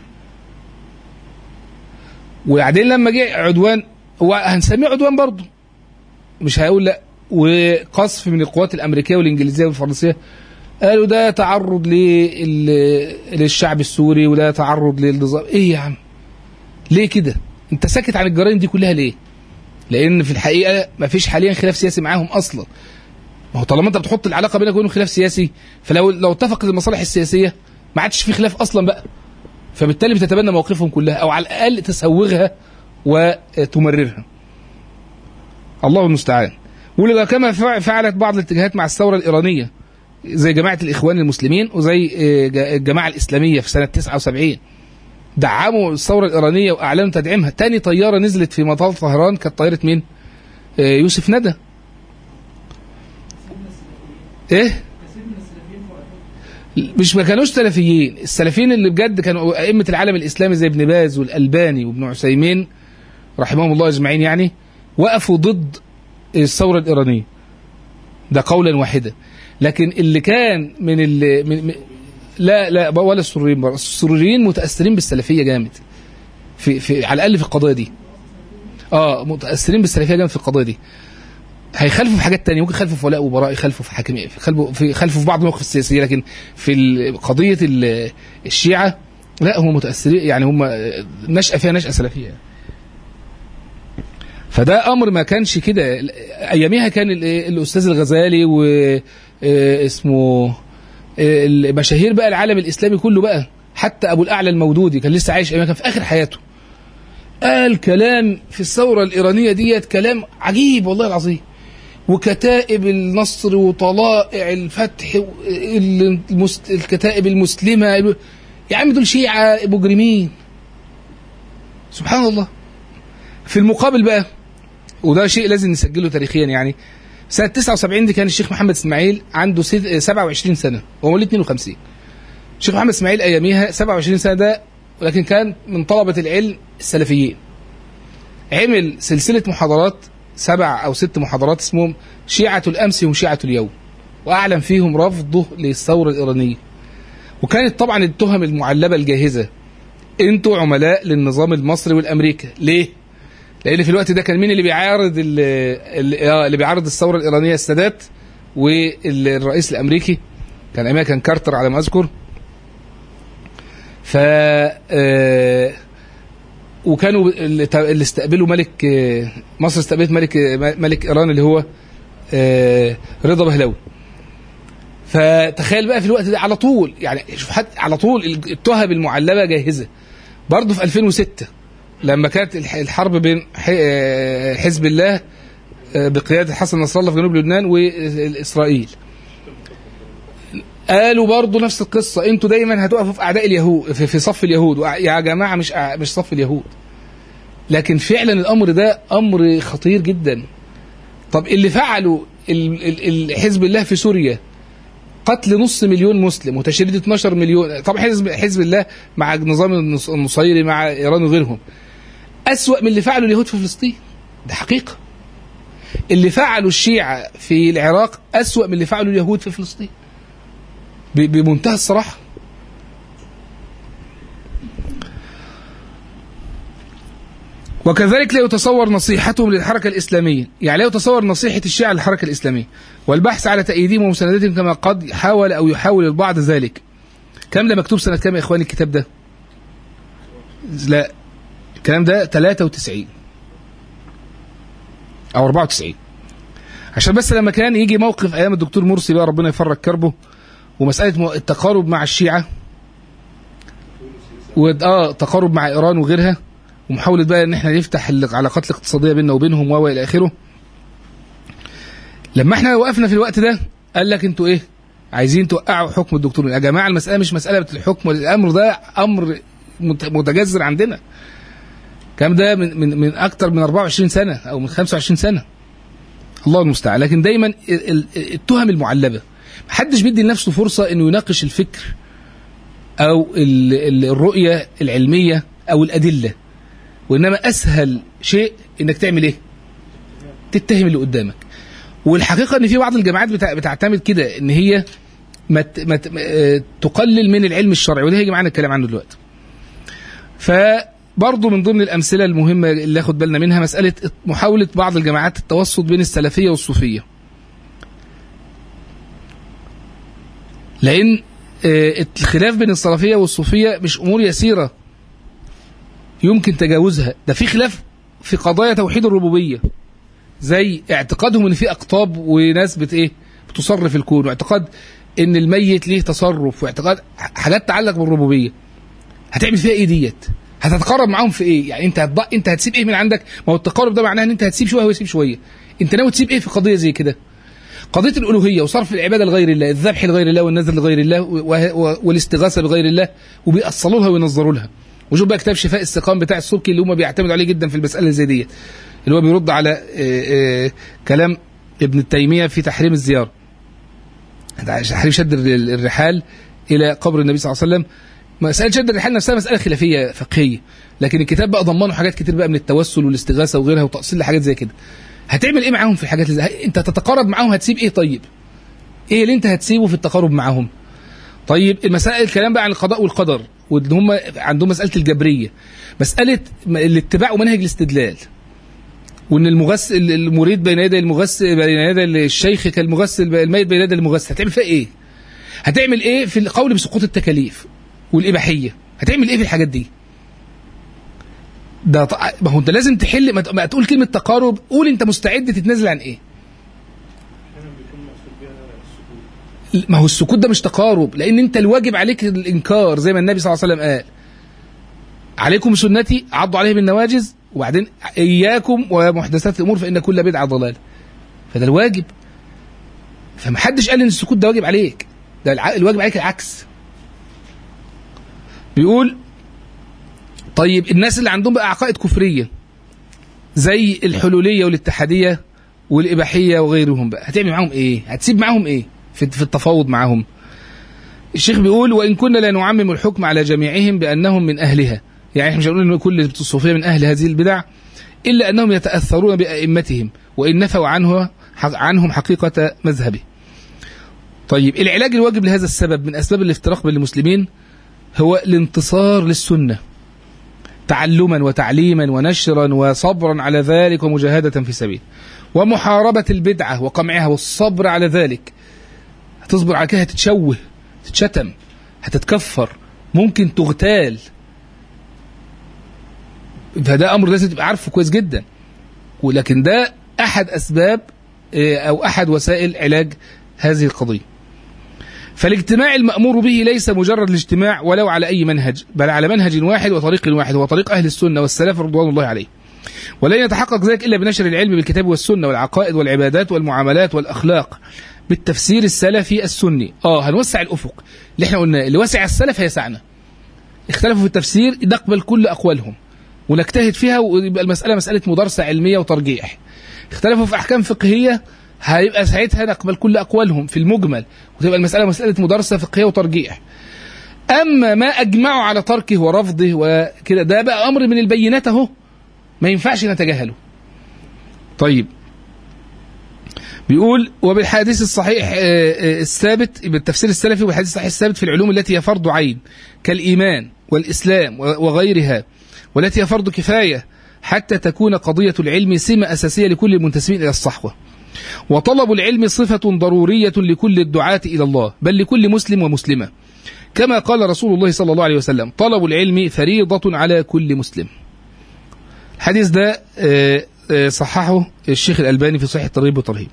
وبعدين لما جه عدوان هو هنسميه عدوان برضه مش هيقول لا وقصف من القوات الامريكيه والانجليزيه والفرنسيه قالوا ده تعرض لل- للشعب السوري وده تعرض للنظام ايه يا عم ليه كده انت ساكت عن الجرائم دي كلها ليه لان في الحقيقه ما فيش حاليا خلاف سياسي معاهم اصلا ما هو طالما انت بتحط العلاقه بينك وبينهم خلاف سياسي فلو لو اتفقت المصالح السياسيه ما عادش في خلاف اصلا بقى فبالتالي بتتبنى مواقفهم كلها او على الاقل تسوغها وتمررها الله المستعان ولذا كما فع- فعلت بعض الاتجاهات مع الثوره الايرانيه زي جماعه الاخوان المسلمين وزي آه، ج- الجماعه الاسلاميه في سنه 79 دعموا الثوره الايرانيه واعلنوا تدعيمها تاني طياره نزلت في مطار طهران كانت طياره مين آه، يوسف ندى ايه مش ما كانوش سلفيين السلفيين اللي بجد كانوا ائمه العالم الاسلامي زي ابن باز والالباني وابن عثيمين رحمهم الله اجمعين يعني وقفوا ضد الثوره الايرانيه ده قولا واحدا لكن اللي كان من اللي من من- لا لا ولا السروريين برضه السروريين متاثرين بالسلفيه جامد في في على الاقل في القضيه دي اه متاثرين بالسلفيه جامد في القضيه دي هيخالفوا في حاجات تانية ممكن يخالفوا في ولاء وبراء يخالفوا في حاكمية يخالفوا في يخالفوا في بعض المواقف السياسية لكن في ال- قضية ال- الشيعة لا هم متأثرين يعني هم نشأة فيها نشأة سلفية فده أمر ما كانش كده أياميها كان ال- الأستاذ الغزالي واسمه المشاهير بقى العالم الإسلامي كله بقى حتى أبو الأعلى المودودي كان لسه عايش أيامها كان في آخر حياته قال كلام في الثورة الإيرانية ديت كلام عجيب والله العظيم وكتائب النصر وطلائع الفتح و- ال- المس- الكتائب المسلمة يا عم دول شيعة مجرمين سبحان الله في المقابل بقى وده شيء لازم نسجله تاريخيا يعني سنة 79 دي كان الشيخ محمد اسماعيل عنده 27 سنة هو مواليد 52 الشيخ محمد اسماعيل اياميها 27 سنة ده ولكن كان من طلبة العلم السلفيين عمل سلسلة محاضرات سبع أو ست محاضرات اسمهم شيعة الأمس وشيعة اليوم وأعلن فيهم رفضه للثورة الإيرانية وكانت طبعا التهم المعلبة الجاهزة انتوا عملاء للنظام المصري والأمريكا ليه؟ لأن في الوقت ده كان مين اللي بيعارض اللي بيعارض الثورة الإيرانية السادات والرئيس الأمريكي كان أيامها كان كارتر على ما أذكر ف وكانوا اللي استقبلوا ملك مصر استقبلت ملك ملك ايران اللي هو رضا بهلوي فتخيل بقى في الوقت ده على طول يعني شوف حتى على طول التهم المعلبه جاهزه برضه في 2006 لما كانت الحرب بين حزب الله بقياده حسن نصر الله في جنوب لبنان واسرائيل قالوا برضه نفس القصه انتوا دايما هتقفوا في اعداء اليهود في, في صف اليهود يا جماعه مش مش صف اليهود لكن فعلا الامر ده امر خطير جدا طب اللي فعله حزب الله في سوريا قتل نص مليون مسلم وتشريد 12 مليون طبعا حزب حزب الله مع النظام النصيري مع ايران وغيرهم أسوأ من اللي فعله اليهود في فلسطين ده حقيقه اللي فعله الشيعة في العراق أسوأ من اللي فعله اليهود في فلسطين بمنتهى الصراحة وكذلك لا يتصور نصيحتهم للحركة الإسلامية يعني لا يتصور نصيحة الشيعة للحركة الإسلامية والبحث على تأييدهم ومساندتهم كما قد حاول أو يحاول البعض ذلك كم ده مكتوب سنة كام يا إخواني الكتاب ده لا الكلام ده 93 أو 94 عشان بس لما كان يجي موقف أيام الدكتور مرسي بقى ربنا يفرج كربه ومسألة التقارب مع الشيعة واه تقارب مع إيران وغيرها ومحاولة بقى إن احنا نفتح العلاقات الاقتصادية بيننا وبينهم و إلى آخره لما احنا وقفنا في الوقت ده قال لك انتوا ايه عايزين توقعوا حكم الدكتور يا جماعة المسألة مش مسألة الحكم الأمر ده أمر متجذر عندنا كام ده من من من أكتر من 24 سنة أو من 25 سنة الله المستعان لكن دايما التهم المعلبه محدش بيدي لنفسه فرصة انه يناقش الفكر او الرؤية العلمية او الادلة وانما اسهل شيء انك تعمل ايه تتهم اللي قدامك والحقيقة ان في بعض الجامعات بتعتمد كده ان هي ما تقلل من العلم الشرعي وده هيجي معانا الكلام عنه دلوقتي فبرضه من ضمن الامثله المهمه اللي ناخد بالنا منها مساله محاوله بعض الجماعات التوسط بين السلفيه والصوفيه لأن الخلاف بين السلفية والصوفية مش أمور يسيرة يمكن تجاوزها ده في خلاف في قضايا توحيد الربوبية زي اعتقادهم ان في اقطاب وناس بت ايه بتصرف الكون واعتقاد ان الميت ليه تصرف واعتقاد حاجات تتعلق بالربوبيه هتعمل فيها ايه ديت هتتقرب معاهم في ايه يعني انت هتض... انت هتسيب ايه من عندك ما هو التقارب ده معناه ان انت هتسيب شويه ويسيب شويه انت ناوي تسيب ايه في قضيه زي كده قضيه الالوهيه وصرف العباده لغير الله الذبح لغير الله والنذر لغير الله و... والاستغاثه بغير الله وبيأصلوا لها وينظروا لها وشوف بقى كتاب شفاء السقام بتاع السبكي اللي هم بيعتمدوا عليه جدا في المساله زي ديت اللي هو بيرد على آآ آآ كلام ابن تيميه في تحريم الزياره تحريم شد الرحال الى قبر النبي صلى الله عليه وسلم مساله شد الرحال نفسها مساله خلافيه فقهيه لكن الكتاب بقى ضمنه حاجات كتير بقى من التوسل والاستغاثه وغيرها وتاصيل لحاجات زي كده هتعمل ايه معاهم في الحاجات اللي زي انت تتقرب معاهم هتسيب ايه طيب ايه اللي انت هتسيبه في التقارب معاهم طيب المسائل الكلام بقى عن القضاء والقدر وان هم عندهم مساله الجبريه مساله الاتباع ومنهج الاستدلال وان المغسل المريد بين يدي المغسل بين يدي الشيخ كالمغسل الميت بين يدي المغسل هتعمل فيها ايه هتعمل ايه في القول بسقوط التكاليف والاباحيه هتعمل ايه في الحاجات دي ده ط... ما هو انت لازم تحل ما, ما تقول كلمه تقارب قول انت مستعد تتنازل عن ايه ما هو السكوت ده مش تقارب لان انت الواجب عليك الانكار زي ما النبي صلى الله عليه وسلم قال عليكم سنتي عضوا عليه بالنواجز وبعدين اياكم ومحدثات الامور فان كل بدعه ضلال فده الواجب فمحدش قال ان السكوت ده واجب عليك ده الواجب عليك العكس بيقول طيب الناس اللي عندهم بقى عقائد كفريه زي الحلولية والاتحادية والإباحية وغيرهم بقى هتعمل معاهم إيه هتسيب معاهم إيه في في التفاوض معاهم الشيخ بيقول وإن كنا لا نعمم الحكم على جميعهم بأنهم من أهلها يعني احنا مش هنقول ان كل الصوفيه من اهل هذه البدع الا انهم يتاثرون بائمتهم وان نفوا عنه عنهم حقيقه مذهبه. طيب العلاج الواجب لهذا السبب من اسباب الافتراق بين المسلمين هو الانتصار للسنه. تعلما وتعليما ونشرا وصبرا على ذلك ومجاهده في سبيل. ومحاربه البدعه وقمعها والصبر على ذلك. هتصبر على كده هتتشوه تتشتم هتتكفر ممكن تغتال فده امر لازم تبقى عارفه كويس جدا ولكن ده احد اسباب او احد وسائل علاج هذه القضيه فالاجتماع المأمور به ليس مجرد الاجتماع ولو على أي منهج بل على منهج واحد وطريق واحد هو طريق أهل السنة والسلف رضوان الله عليه ولن يتحقق ذلك إلا بنشر العلم بالكتاب والسنة والعقائد والعبادات والمعاملات والأخلاق بالتفسير السلفي السني اه هنوسع الأفق اللي احنا قلناه اللي وسع السلف هيسعنا اختلفوا في التفسير نقبل كل أقوالهم ونجتهد فيها ويبقى المسألة مسألة مدارسة علمية وترجيح اختلفوا في أحكام فقهية هيبقى ساعتها نقبل كل أقوالهم في المجمل وتبقى المسألة مسألة مدارسة فقهية وترجيح أما ما أجمعوا على تركه ورفضه وكده ده بقى أمر من البينات أهو ما ينفعش نتجاهله طيب بيقول وبالحديث الصحيح الثابت بالتفسير السلفي والحديث الصحيح الثابت في العلوم التي هي فرض عين كالإيمان والإسلام وغيرها والتي هي فرض كفاية حتى تكون قضية العلم سمة أساسية لكل المنتسبين إلى الصحوة وطلب العلم صفة ضرورية لكل الدعاة إلى الله بل لكل مسلم ومسلمة كما قال رسول الله صلى الله عليه وسلم طلب العلم فريضة على كل مسلم الحديث ده صححه الشيخ الألباني في صحيح الترغيب والترهيب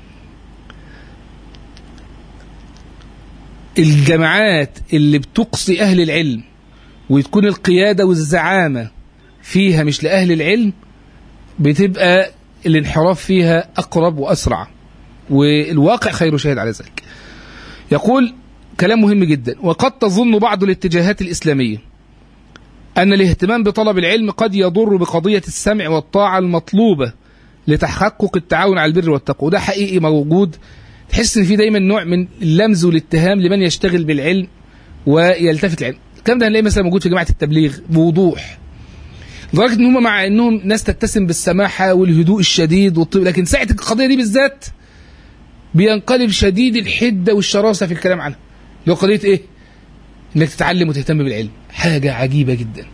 الجماعات اللي بتقصي أهل العلم وتكون القيادة والزعامة فيها مش لأهل العلم بتبقى الانحراف فيها أقرب وأسرع والواقع خير شاهد على ذلك يقول كلام مهم جدا وقد تظن بعض الاتجاهات الإسلامية أن الاهتمام بطلب العلم قد يضر بقضية السمع والطاعة المطلوبة لتحقق التعاون على البر والتقوى وده حقيقي موجود تحس ان في دايما نوع من اللمز والاتهام لمن يشتغل بالعلم ويلتفت العلم الكلام ده هنلاقيه مثلا موجود في جماعه التبليغ بوضوح لدرجه ان هم مع انهم ناس تتسم بالسماحه والهدوء الشديد والطيب لكن ساعه القضيه دي بالذات بينقلب شديد الحده والشراسه في الكلام عنها اللي هو قضيه ايه؟ انك تتعلم وتهتم بالعلم حاجه عجيبه جدا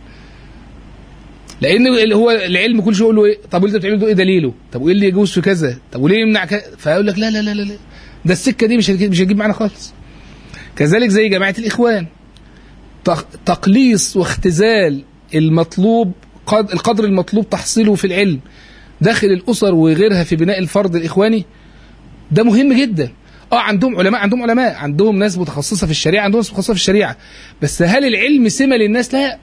لان هو العلم كل شيء يقول له ايه طب اللي انت بتعمله ده ايه دليله طب وايه اللي يجوز في كذا طب وليه يمنع كذا فيقول لك لا لا لا لا ده السكه دي مش مش هتجيب معانا خالص كذلك زي جماعه الاخوان تقليص واختزال المطلوب قد القدر المطلوب تحصيله في العلم داخل الاسر وغيرها في بناء الفرد الاخواني ده مهم جدا اه عندهم علماء عندهم علماء عندهم ناس متخصصه في الشريعه عندهم ناس متخصصه في الشريعه بس هل العلم سمه للناس لا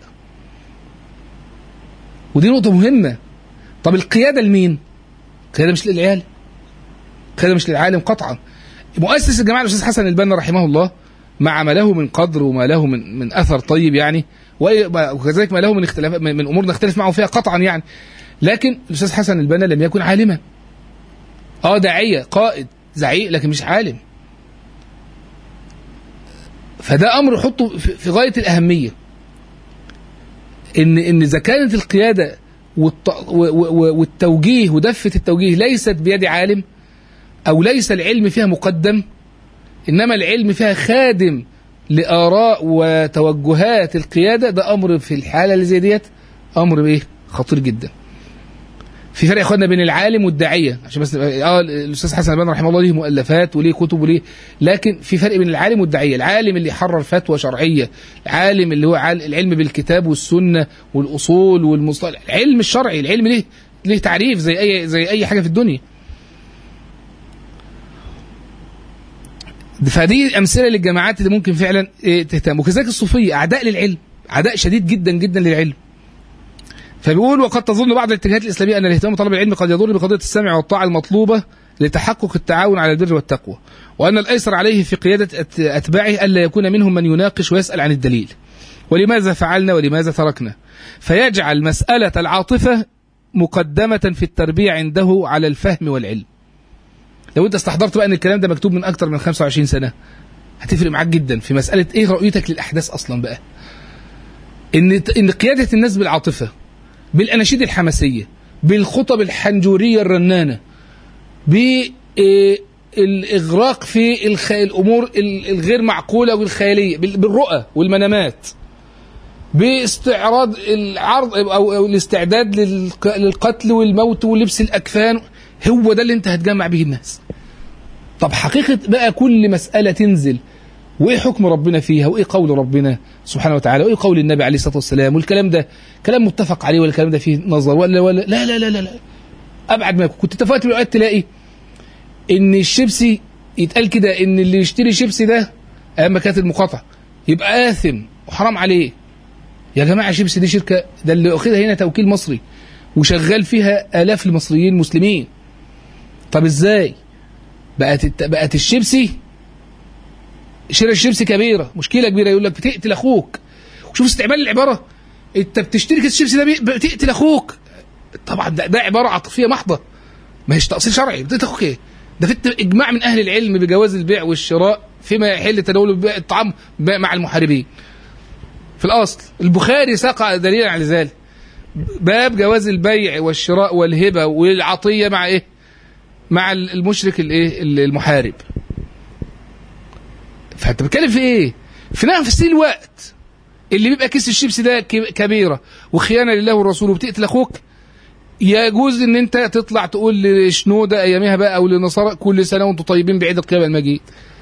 ودي نقطه مهمه طب القياده لمين القياده مش للعيال القياده مش للعالم قطعا مؤسس الجماعه الاستاذ حسن البنا رحمه الله مع ما له من قدر وما له من من اثر طيب يعني وكذلك ما له من اختلاف من امور نختلف معه فيها قطعا يعني لكن الاستاذ حسن البنا لم يكن عالما اه داعيه قائد زعيق لكن مش عالم فده امر حطه في غايه الاهميه ان ان اذا كانت القياده والتوجيه ودفه التوجيه ليست بيد عالم او ليس العلم فيها مقدم انما العلم فيها خادم لاراء وتوجهات القياده ده امر في الحاله اللي زي ديت امر ايه خطير جدا في فرق يا اخوانا بين العالم والداعيه عشان بس اه الاستاذ حسن البنا رحمه الله ليه مؤلفات وليه كتب وليه لكن في فرق بين العالم والداعيه العالم اللي يحرر فتوى شرعيه العالم اللي هو العلم بالكتاب والسنه والاصول والمصطلح العلم الشرعي العلم ليه ليه تعريف زي اي زي اي حاجه في الدنيا فدي امثله للجماعات اللي ممكن فعلا تهتم وكذلك الصوفيه اعداء للعلم اعداء شديد جدا جدا للعلم فبيقول وقد تظن بعض الاتجاهات الاسلاميه ان الاهتمام بطلب العلم قد يضر بقضيه السمع والطاعه المطلوبه لتحقق التعاون على البر والتقوى وان الايسر عليه في قياده اتباعه الا يكون منهم من يناقش ويسال عن الدليل ولماذا فعلنا ولماذا تركنا فيجعل مساله العاطفه مقدمة في التربية عنده على الفهم والعلم لو انت استحضرت بقى ان الكلام ده مكتوب من اكتر من 25 سنة هتفرق معاك جدا في مسألة ايه رؤيتك للأحداث أصلا بقى ان ان قيادة الناس بالعاطفة بالأناشيد الحماسية بالخطب الحنجورية الرنانة بالإغراق في الخ... الأمور الغير معقولة والخيالية بالرؤى والمنامات باستعراض العرض أو, أو الاستعداد للقتل والموت ولبس الأكفان هو ده اللي انت هتجمع به الناس طب حقيقة بقى كل مسألة تنزل وايه حكم ربنا فيها وايه قول ربنا سبحانه وتعالى وايه قول النبي عليه الصلاه والسلام والكلام ده كلام متفق عليه ولا الكلام ده فيه نظر ولا ولا لا لا لا لا, لا. ابعد ما يكون كنت اتفقت بالوقت تلاقي ان الشيبسي يتقال كده ان اللي يشتري شيبسي ده ايام ما كانت المقاطعه يبقى اثم وحرام عليه يا جماعه شيبسي دي شركه ده اللي واخدها هنا توكيل مصري وشغال فيها الاف المصريين مسلمين طب ازاي بقت بقت الشيبسي شراء الشيبسي كبيره مشكله كبيره يقول لك بتقتل اخوك وشوف استعمال العباره انت بتشتري كيس الشيبسي ده بتقتل اخوك طبعا ده, ده عباره عاطفيه محضه ما هيش تاصيل شرعي بتقتل اخوك ايه ده في اجماع من اهل العلم بجواز البيع والشراء فيما يحل تناول الطعام مع المحاربين في الاصل البخاري ساق دليلا على ذلك باب جواز البيع والشراء والهبه والعطيه مع ايه مع المشرك الايه المحارب فانت بتتكلم في ايه في نفس الوقت اللي بيبقى كيس الشيبسي ده كبيره وخيانه لله ورسوله وبتقتل اخوك يجوز ان انت تطلع تقول لشنوده ايامها بقى او لنصارى كل سنه وانتم طيبين بعيد القيامه المجيد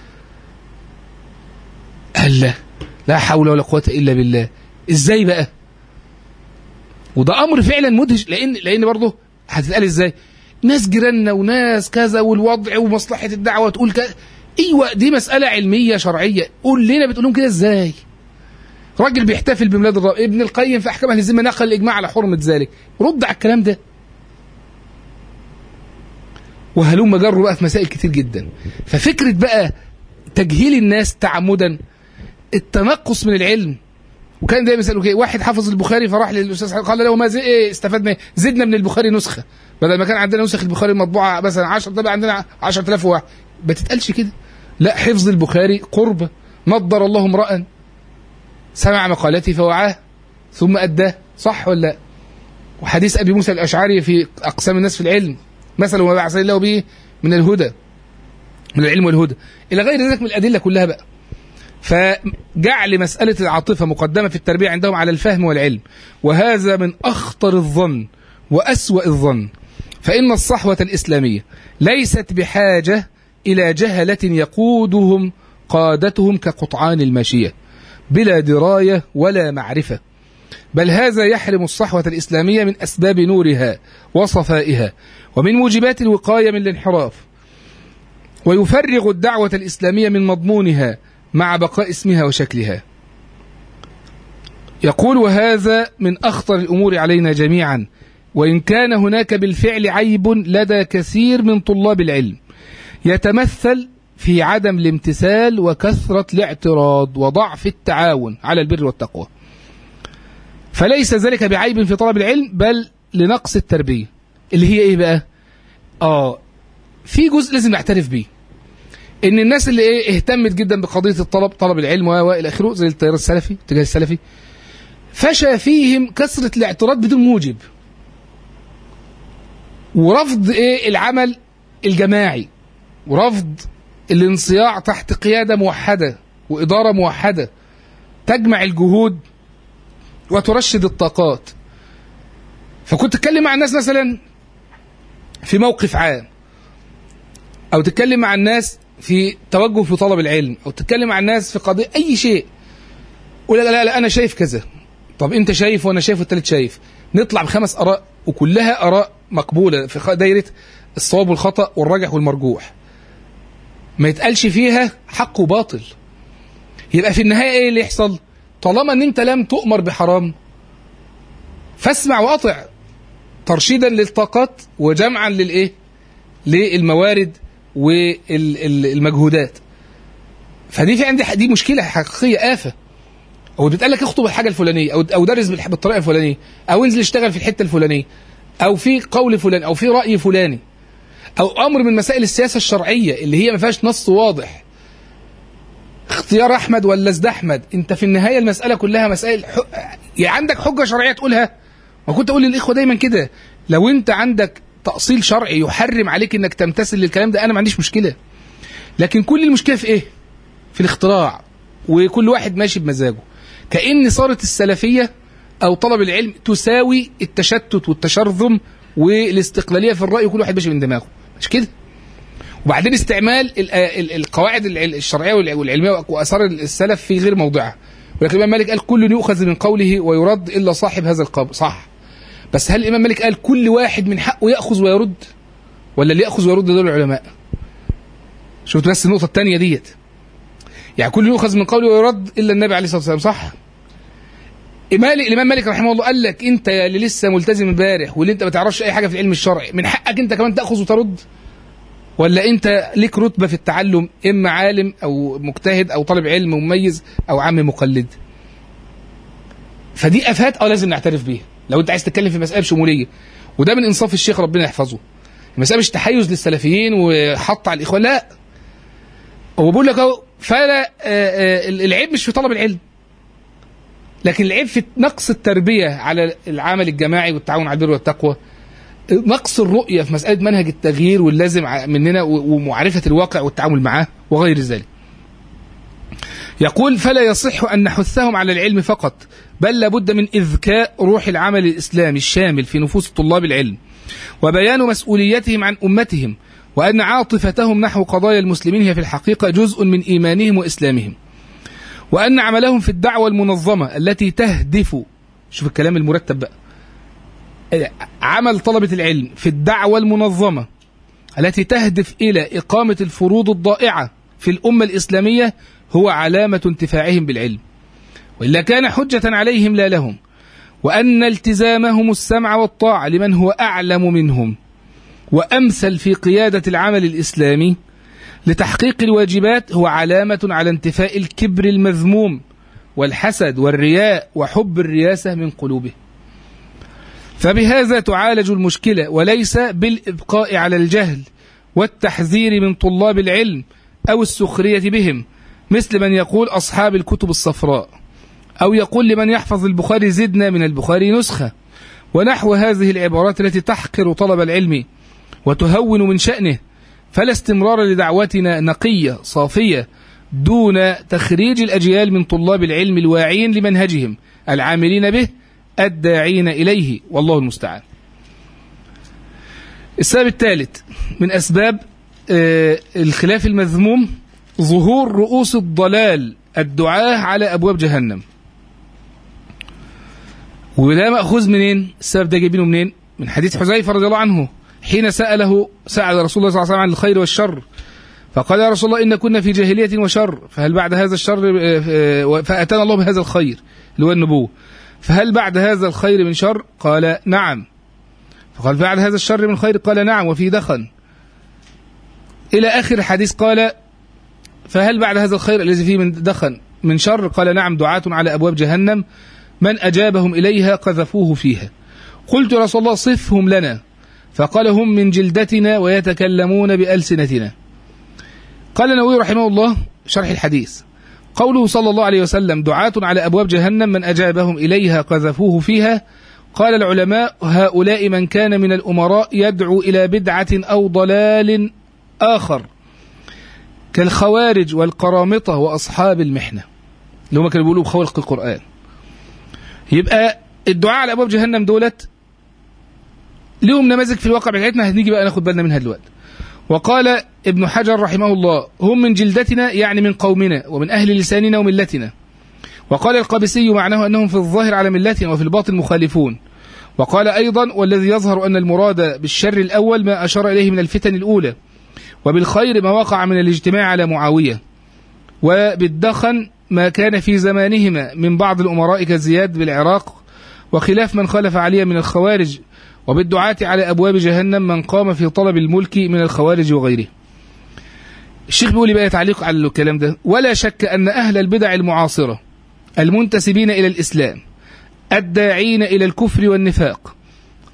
هلا لا حول ولا قوه الا بالله ازاي بقى وده امر فعلا مدهش لان لان برضه هتتقال ازاي ناس جيراننا وناس كذا والوضع ومصلحه الدعوه تقول كذا ايوه دي مساله علميه شرعيه قول لنا بتقولون كده ازاي راجل بيحتفل بميلاد الرب ابن القيم في احكام اهل الذمه نقل الاجماع على حرمه ذلك رد على الكلام ده وهلم جروا بقى في مسائل كتير جدا ففكره بقى تجهيل الناس تعمدا التنقص من العلم وكان دايما يسالوا كده واحد حافظ البخاري فراح للاستاذ قال له ما زي ايه استفدنا زدنا من البخاري نسخه بدل ما كان عندنا نسخ البخاري مطبوعه مثلا 10 طبعا عندنا 10000 واحد ما تتقالش كده لا حفظ البخاري قربة نضر الله امرأ سمع مقالتي فوعاه ثم أداه صح ولا لا وحديث أبي موسى الأشعري في أقسام الناس في العلم مثلا وما بعث الله به من الهدى من العلم والهدى إلى غير ذلك من الأدلة كلها بقى فجعل مسألة العاطفة مقدمة في التربية عندهم على الفهم والعلم وهذا من أخطر الظن وأسوأ الظن فإن الصحوة الإسلامية ليست بحاجة إلى جهلة يقودهم قادتهم كقطعان الماشية بلا دراية ولا معرفة بل هذا يحرم الصحوة الإسلامية من أسباب نورها وصفائها ومن موجبات الوقاية من الانحراف ويفرغ الدعوة الإسلامية من مضمونها مع بقاء اسمها وشكلها يقول وهذا من أخطر الأمور علينا جميعا وإن كان هناك بالفعل عيب لدى كثير من طلاب العلم يتمثل في عدم الامتثال وكثرة الاعتراض وضعف التعاون على البر والتقوى فليس ذلك بعيب في طلب العلم بل لنقص التربية اللي هي ايه بقى اه في جزء لازم نعترف بيه ان الناس اللي ايه اهتمت جدا بقضية الطلب طلب العلم والى اخره زي التيار السلفي الاتجاه السلفي فشى فيهم كثرة الاعتراض بدون موجب ورفض ايه العمل الجماعي ورفض الانصياع تحت قيادة موحدة وإدارة موحدة تجمع الجهود وترشد الطاقات فكنت تتكلم مع الناس مثلا في موقف عام أو تتكلم مع الناس في توجه في طلب العلم أو تتكلم مع الناس في قضية أي شيء ولا لا, لا لا أنا شايف كذا طب أنت شايف وأنا شايف والتالت شايف نطلع بخمس آراء وكلها آراء مقبولة في دايرة الصواب والخطأ والراجح والمرجوح ما يتقالش فيها حق وباطل يبقى في النهاية ايه اللي يحصل طالما ان انت لم تؤمر بحرام فاسمع واطع ترشيدا للطاقات وجمعا للايه للموارد والمجهودات فدي في عندي دي مشكله حقيقيه آفة او بتقال لك اخطب الحاجه الفلانيه او او درس بالطريقه الفلانيه او انزل اشتغل في الحته الفلانيه او في قول فلان او في راي فلاني او امر من مسائل السياسه الشرعيه اللي هي ما فيهاش نص واضح اختيار احمد ولا ازد احمد انت في النهايه المساله كلها مسائل ح... يعني عندك حجه شرعيه تقولها ما كنت اقول للاخوه دايما كده لو انت عندك تاصيل شرعي يحرم عليك انك تمتثل للكلام ده انا ما عنديش مشكله لكن كل المشكله في ايه في الاختراع وكل واحد ماشي بمزاجه كأن صارت السلفية أو طلب العلم تساوي التشتت والتشرذم والاستقلالية في الرأي وكل واحد ماشي من دماغه مش كده وبعدين استعمال ال- ال- القواعد العل- الشرعية والع- والعلمية وأثار السلف في غير موضعها ولكن الإمام مالك قال كل يؤخذ من قوله ويرد إلا صاحب هذا القبر صح بس هل الإمام مالك قال كل واحد من حقه يأخذ ويرد ولا اللي يأخذ ويرد دول العلماء شفت بس النقطة الثانية ديت يعني كل يؤخذ من قوله ويرد الا النبي عليه الصلاه والسلام صح؟ مالك الامام مالك رحمه الله قال لك انت يا اللي لسه ملتزم امبارح واللي انت ما تعرفش اي حاجه في العلم الشرعي من حقك انت كمان تاخذ وترد؟ ولا انت ليك رتبه في التعلم اما عالم او مجتهد او طالب علم مميز او عام مقلد؟ فدي افات اه لازم نعترف بيها لو انت عايز تتكلم في مساله بشموليه وده من انصاف الشيخ ربنا يحفظه المساله مش تحيز للسلفيين وحط على الاخوان لا هو بيقول لك اهو فلا آه، آه، العيب مش في طلب العلم لكن العيب في نقص التربيه على العمل الجماعي والتعاون على البر والتقوى نقص الرؤيه في مساله منهج التغيير واللازم ع- مننا و- ومعرفه الواقع والتعامل معه وغير ذلك يقول فلا يصح ان نحثهم على العلم فقط بل لابد من اذكاء روح العمل الاسلامي الشامل في نفوس طلاب العلم وبيان مسؤوليتهم عن امتهم وان عاطفتهم نحو قضايا المسلمين هي في الحقيقه جزء من ايمانهم واسلامهم وان عملهم في الدعوه المنظمه التي تهدف شوف الكلام المرتب بقى عمل طلبه العلم في الدعوه المنظمه التي تهدف الى اقامه الفروض الضائعه في الامه الاسلاميه هو علامه انتفاعهم بالعلم والا كان حجه عليهم لا لهم وان التزامهم السمع والطاعه لمن هو اعلم منهم وامثل في قياده العمل الاسلامي لتحقيق الواجبات هو علامه على انتفاء الكبر المذموم والحسد والرياء وحب الرياسه من قلوبه فبهذا تعالج المشكله وليس بالابقاء على الجهل والتحذير من طلاب العلم او السخريه بهم مثل من يقول اصحاب الكتب الصفراء او يقول لمن يحفظ البخاري زدنا من البخاري نسخه ونحو هذه العبارات التي تحقر طلب العلم وتهون من شأنه فلا استمرار لدعوتنا نقية صافية دون تخريج الأجيال من طلاب العلم الواعين لمنهجهم العاملين به الداعين إليه والله المستعان السبب الثالث من أسباب آه، الخلاف المذموم ظهور رؤوس الضلال الدعاة على أبواب جهنم وده مأخوذ منين؟ السبب ده جايبينه منين؟ من حديث حذيفة رضي الله عنه حين سأله سأل رسول الله صلى الله عليه وسلم عن الخير والشر فقال يا رسول الله إن كنا في جاهلية وشر فهل بعد هذا الشر آه، فأتانا الله بهذا الخير اللي هو النبوة فهل بعد هذا الخير من شر قال نعم فقال بعد هذا الشر من خير قال نعم وفي دخن إلى آخر الحديث قال فهل بعد هذا الخير الذي فيه من دخن من شر قال نعم دعاة على أبواب جهنم من أجابهم إليها قذفوه فيها قلت يا رسول الله صفهم لنا فقال هم من جلدتنا ويتكلمون بألسنتنا قال النووي رحمه الله شرح الحديث قوله صلى الله عليه وسلم دعاة على أبواب جهنم من أجابهم إليها قذفوه فيها قال العلماء هؤلاء من كان من الأمراء يدعو إلى بدعة أو ضلال آخر كالخوارج والقرامطة وأصحاب المحنة اللي هم كانوا بيقولوا بخلق القرآن يبقى الدعاء على أبواب جهنم دولت لهم نماذج في الواقع بتاعتنا هنيجي بقى ناخد بالنا منها دلوقتي وقال ابن حجر رحمه الله هم من جلدتنا يعني من قومنا ومن أهل لساننا وملتنا وقال القابسي معناه أنهم في الظاهر على ملتنا وفي الباطن مخالفون وقال أيضا والذي يظهر أن المراد بالشر الأول ما أشار إليه من الفتن الأولى وبالخير ما وقع من الاجتماع على معاوية وبالدخن ما كان في زمانهما من بعض الأمراء كزياد بالعراق وخلاف من خالف عليه من الخوارج وبالدعاة على أبواب جهنم من قام في طلب الملك من الخوارج وغيره الشيخ بيقول بقى تعليق على الكلام ده ولا شك أن أهل البدع المعاصرة المنتسبين إلى الإسلام الداعين إلى الكفر والنفاق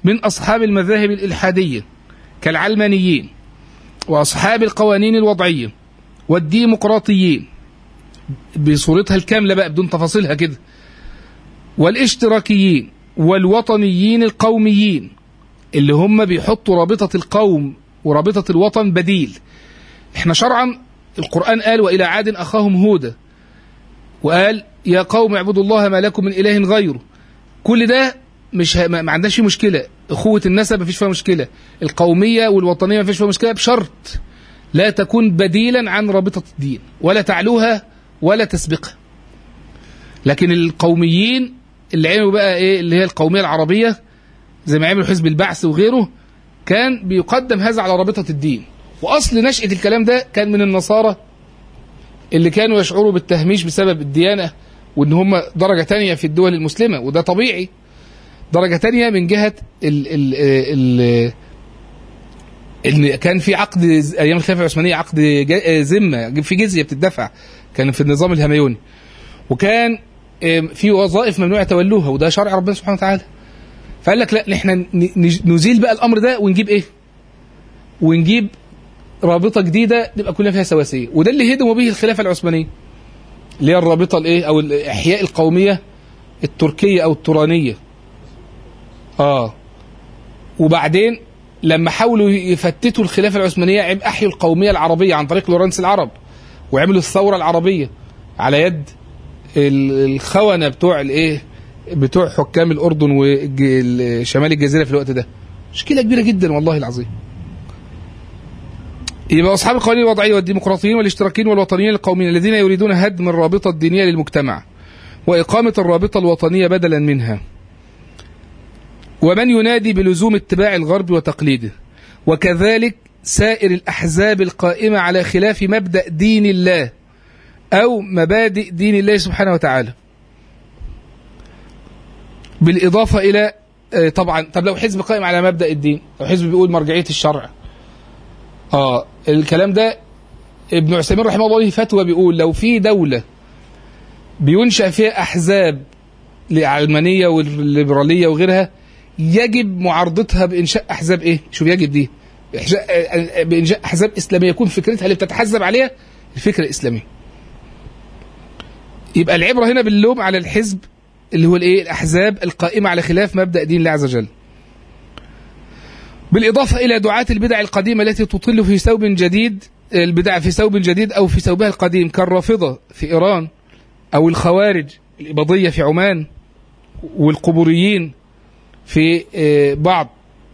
من أصحاب المذاهب الإلحادية كالعلمانيين وأصحاب القوانين الوضعية والديمقراطيين بصورتها الكاملة بقى بدون تفاصيلها كده والاشتراكيين والوطنيين القوميين اللي هم بيحطوا رابطة القوم ورابطة الوطن بديل احنا شرعا القرآن قال وإلى عاد أخاهم هودا وقال يا قوم اعبدوا الله ما لكم من إله غيره كل ده مش ه... ما عندناش فيه مشكلة أخوة النسب ما فيش فيها مشكلة القومية والوطنية ما فيش فيها مشكلة بشرط لا تكون بديلا عن رابطة الدين ولا تعلوها ولا تسبقها لكن القوميين اللي عملوا بقى ايه اللي هي القومية العربية زي ما عملوا حزب البعث وغيره كان بيقدم هذا على رابطة الدين وأصل نشأة الكلام ده كان من النصارى اللي كانوا يشعروا بالتهميش بسبب الديانة وإن هم درجة تانية في الدول المسلمة وده طبيعي درجة تانية من جهة ال ال ال ان كان في عقد ايام الخلافه العثمانيه عقد ذمه في جزيه بتدفع كان في النظام الهميوني وكان في وظائف ممنوع تولوها وده شرع ربنا سبحانه وتعالى فقال لك لا احنا نزيل بقى الامر ده ونجيب ايه ونجيب رابطه جديده نبقى كلنا فيها سواسيه وده اللي هدموا به الخلافه العثمانيه اللي هي الرابطه الايه او الاحياء القوميه التركيه او التورانيه اه وبعدين لما حاولوا يفتتوا الخلافه العثمانيه احيوا القوميه العربيه عن طريق لورنس العرب وعملوا الثوره العربيه على يد الخونه بتوع الايه بتوع حكام الاردن وشمال الجزيره في الوقت ده مشكله كبيره جدا والله العظيم يبقى اصحاب القوانين الوضعيه والديمقراطيين والاشتراكيين والوطنيين القوميين الذين يريدون هدم الرابطه الدينيه للمجتمع واقامه الرابطه الوطنيه بدلا منها ومن ينادي بلزوم اتباع الغرب وتقليده وكذلك سائر الأحزاب القائمة على خلاف مبدأ دين الله أو مبادئ دين الله سبحانه وتعالى بالإضافة إلى طبعا طب لو حزب قائم على مبدأ الدين لو حزب بيقول مرجعية الشرع آه الكلام ده ابن عثيمين رحمه الله فتوى بيقول لو في دولة بينشأ فيها أحزاب العلمانية والليبرالية وغيرها يجب معارضتها بانشاء احزاب ايه؟ شو يجب دي؟ بانشاء احزاب اسلاميه يكون فكرتها اللي بتتحزب عليها الفكره الاسلاميه. يبقى العبره هنا باللوم على الحزب اللي هو الايه؟ الاحزاب القائمه على خلاف مبدا دين الله عز وجل. بالاضافه الى دعاه البدع القديمه التي تطل في ثوب جديد البدع في ثوب جديد او في ثوبها القديم كالرافضه في ايران او الخوارج الاباضيه في عمان والقبوريين في بعض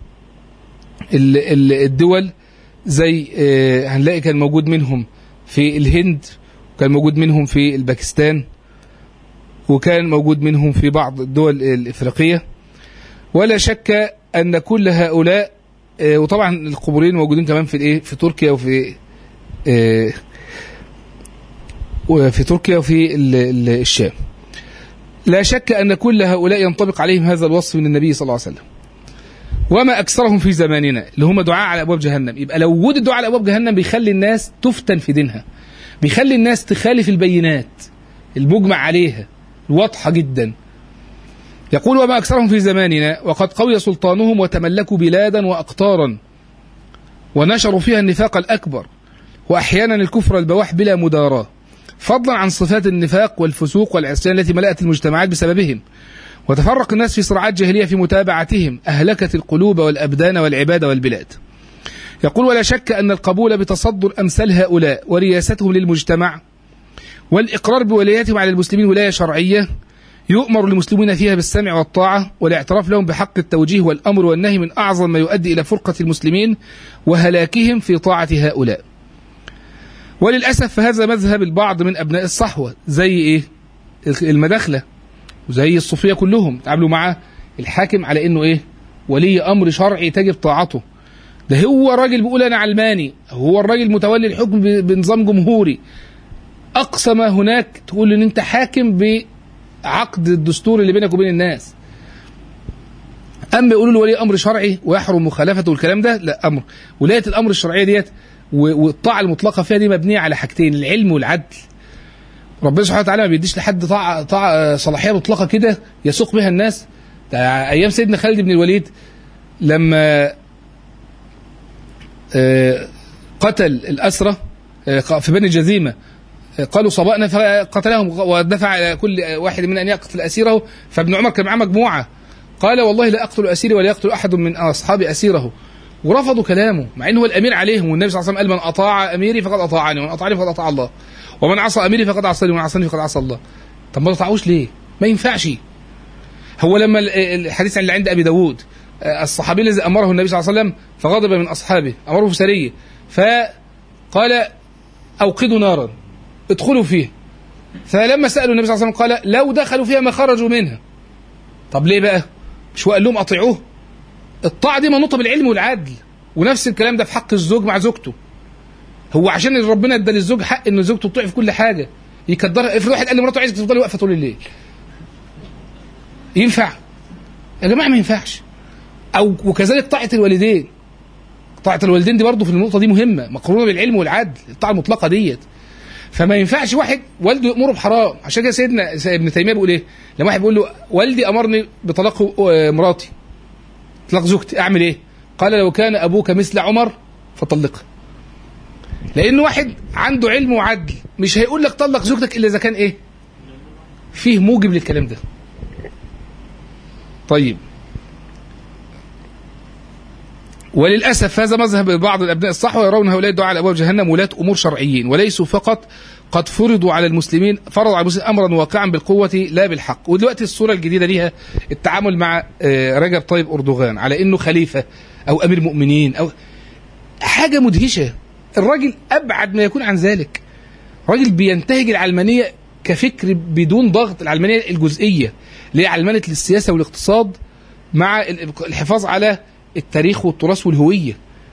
الدول زي هنلاقي كان موجود منهم في الهند وكان موجود منهم في الباكستان وكان موجود منهم في بعض الدول الافريقيه ولا شك ان كل هؤلاء وطبعا القبوريين موجودين كمان في الايه في تركيا وفي وفي تركيا وفي الشام لا شك أن كل هؤلاء ينطبق عليهم هذا الوصف من النبي صلى الله عليه وسلم وما أكثرهم في زماننا اللي هم دعاء على أبواب جهنم يبقى لو وجود الدعاء على أبواب جهنم بيخلي الناس تفتن في دينها بيخلي الناس تخالف البينات المجمع عليها الواضحة جدا يقول وما أكثرهم في زماننا وقد قوي سلطانهم وتملكوا بلادا وأقطارا ونشروا فيها النفاق الأكبر وأحيانا الكفر البواح بلا مداراة فضلا عن صفات النفاق والفسوق والعصيان التي ملأت المجتمعات بسببهم وتفرق الناس في صراعات جاهلية في متابعتهم أهلكت القلوب والأبدان والعباد والبلاد يقول ولا شك أن القبول بتصدر أمثال هؤلاء ورياستهم للمجتمع والإقرار بولايتهم على المسلمين ولاية شرعية يؤمر المسلمين فيها بالسمع والطاعة والاعتراف لهم بحق التوجيه والأمر والنهي من أعظم ما يؤدي إلى فرقة المسلمين وهلاكهم في طاعة هؤلاء وللأسف فهذا مذهب البعض من أبناء الصحوة زي إيه المداخلة وزي الصوفية كلهم تعاملوا مع الحاكم على إنه إيه ولي أمر شرعي تجب طاعته ده هو راجل بيقول أنا علماني هو الراجل متولي الحكم بنظام جمهوري أقصى ما هناك تقول إن أنت حاكم بعقد الدستور اللي بينك وبين الناس أما يقولوا له ولي أمر شرعي ويحرم مخالفته والكلام ده لا أمر ولاية الأمر الشرعية ديت والطاعة المطلقة فيها دي مبنية على حاجتين العلم والعدل ربنا سبحانه وتعالى ما بيديش لحد طاعة, طاعة صلاحية مطلقة كده يسوق بها الناس ده أيام سيدنا خالد بن الوليد لما آه، قتل الأسرة آه، في بني جذيمة آه، قالوا صبأنا فقتلهم ودفع على كل واحد من أن يقتل أسيره فابن عمر كان معاه مجموعة قال والله لا أقتل أسيري ولا يقتل أحد من أصحاب أسيره ورفضوا كلامه مع انه هو الامير عليهم والنبي صلى الله عليه وسلم قال من اطاع اميري فقد اطاعني ومن اطاعني فقد اطاع الله ومن عصى اميري فقد عصاني ومن عصاني فقد عصى الله طب ما تطاعوش ليه ما ينفعش هو لما الحديث اللي عند ابي داود الصحابي الذي امره النبي صلى الله عليه وسلم فغضب من اصحابه امره في سريه فقال اوقدوا نارا ادخلوا فيها فلما سالوا النبي صلى الله عليه وسلم قال لو دخلوا فيها ما خرجوا منها طب ليه بقى مش هو قال لهم اطيعوه الطاعه دي منوطه بالعلم والعدل ونفس الكلام ده في حق الزوج مع زوجته هو عشان ربنا ادى للزوج حق ان زوجته تطيع في كل حاجه يقدرها افرض واحد قال لمراته عايزك تفضلي واقفه طول الليل ينفع يا جماعه ما ينفعش او وكذلك طاعه الوالدين طاعه الوالدين دي برضه في النقطه دي مهمه مقرونه بالعلم والعدل الطاعه المطلقه ديت فما ينفعش واحد والده يامره بحرام عشان كده سيدنا ابن تيميه بيقول ايه لما واحد بيقول له والدي امرني بطلاق مراتي طلاق زوجتي اعمل ايه قال لو كان ابوك مثل عمر فطلقها لان واحد عنده علم وعدل مش هيقول لك طلق زوجتك الا اذا كان ايه فيه موجب للكلام ده طيب وللاسف هذا مذهب بعض الابناء الصحوه يرون هؤلاء الدعاء على ابواب جهنم ولاة امور شرعيين وليسوا فقط قد فرضوا على المسلمين فرضوا على المسلمين امرا واقعا بالقوه لا بالحق ودلوقتي الصوره الجديده ليها التعامل مع رجب طيب اردوغان على انه خليفه او امير مؤمنين او حاجه مدهشه الراجل ابعد ما يكون عن ذلك راجل بينتهج العلمانيه كفكر بدون ضغط العلمانيه الجزئيه اللي هي علمانه السياسه والاقتصاد مع الحفاظ على التاريخ والتراث والهويه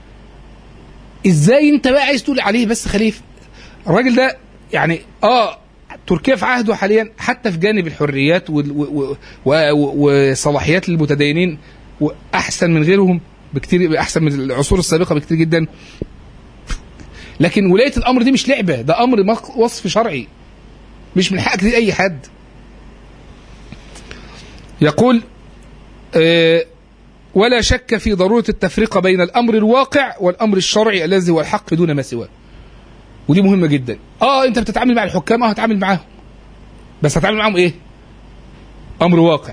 ازاي انت بقى عايز تقول عليه بس خليفه الراجل ده يعني اه تركيا في عهده حاليا حتى في جانب الحريات وصلاحيات المتدينين واحسن من غيرهم بكتير احسن من العصور السابقه بكتير جدا لكن ولايه الامر دي مش لعبه ده امر وصف شرعي مش من حقك دي اي حد يقول آه ولا شك في ضروره التفرقه بين الامر الواقع والامر الشرعي الذي هو الحق دون ما سواه ودي مهمه جدا اه انت بتتعامل مع الحكام اه هتعامل معاهم بس هتعامل معاهم ايه امر واقع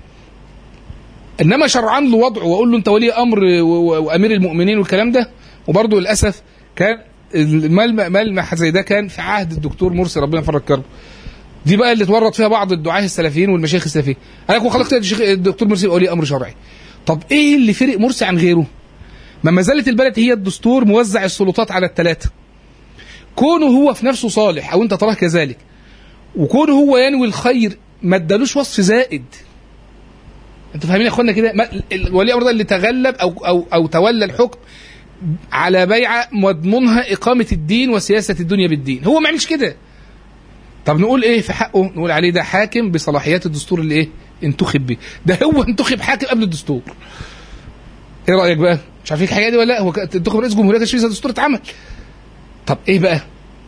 انما شرعان له وضعه واقول له انت ولي امر وامير المؤمنين والكلام ده وبرضه للاسف كان ملمح زي ده كان في عهد الدكتور مرسي ربنا يفرج كربه دي بقى اللي اتورط فيها بعض الدعاه السلفيين والمشايخ السلفيين قال لك وخلقت الدكتور مرسي ولي امر شرعي طب ايه اللي فرق مرسي عن غيره ما ما زالت البلد هي الدستور موزع السلطات على الثلاثه كونه هو في نفسه صالح او انت تراه كذلك وكونه هو ينوي الخير ما ادالوش وصف زائد انتوا فاهمين يا اخوانا كده ولي امر ده اللي تغلب او او او تولى الحكم على بيعه مضمونها اقامه الدين وسياسه الدنيا بالدين هو ما عملش كده طب نقول ايه في حقه نقول عليه ده حاكم بصلاحيات الدستور اللي ايه انتخب بيه ده هو انتخب حاكم قبل الدستور ايه رايك بقى مش عارفين الحاجه دي ولا لا هو انتخب رئيس جمهوريه تشريع الدستور اتعمل طب ايه بقى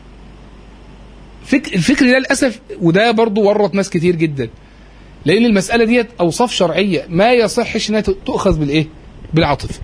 فك... الفكر ده للاسف وده برضه ورط ناس كتير جدا لان المساله ديت اوصاف شرعيه ما يصحش انها تؤخذ بالايه بالعاطفه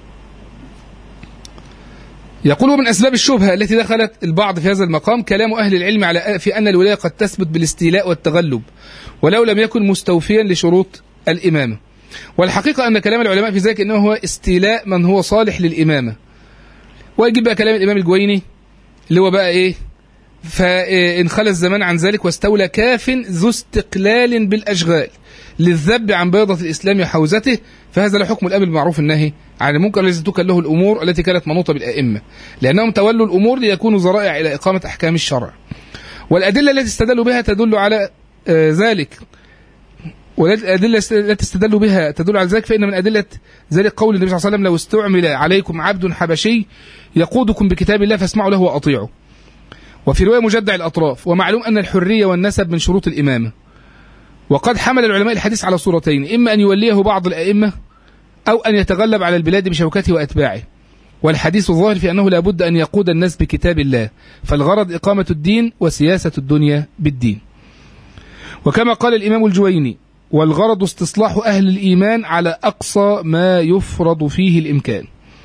يقول من اسباب الشبهه التي دخلت البعض في هذا المقام كلام اهل العلم على في ان الولايه قد تثبت بالاستيلاء والتغلب ولو لم يكن مستوفيا لشروط الامامه والحقيقه ان كلام العلماء في ذلك انه هو استيلاء من هو صالح للامامه ويجيب بقى كلام الامام الجويني اللي هو بقى ايه فانخلى الزمان عن ذلك واستولى كاف ذو استقلال بالاشغال للذب عن بيضة الإسلام وحوزته فهذا له حكم الأمر بالمعروف النهي عن المنكر الذي تكل له الأمور التي كانت منوطة بالأئمة لأنهم تولوا الأمور ليكونوا ذرائع إلى إقامة أحكام الشرع والأدلة التي استدلوا بها تدل على ذلك والأدلة التي استدلوا بها تدل على ذلك فإن من أدلة ذلك قول النبي صلى الله عليه وسلم لو استعمل عليكم عبد حبشي يقودكم بكتاب الله فاسمعوا له وأطيعوا وفي رواية مجدع الأطراف ومعلوم أن الحرية والنسب من شروط الإمامة وقد حمل العلماء الحديث على صورتين إما أن يوليه بعض الأئمة أو أن يتغلب على البلاد بشوكته وأتباعه والحديث الظاهر في أنه لا بد أن يقود الناس بكتاب الله فالغرض إقامة الدين وسياسة الدنيا بالدين وكما قال الإمام الجويني والغرض استصلاح أهل الإيمان على أقصى ما يفرض فيه الإمكان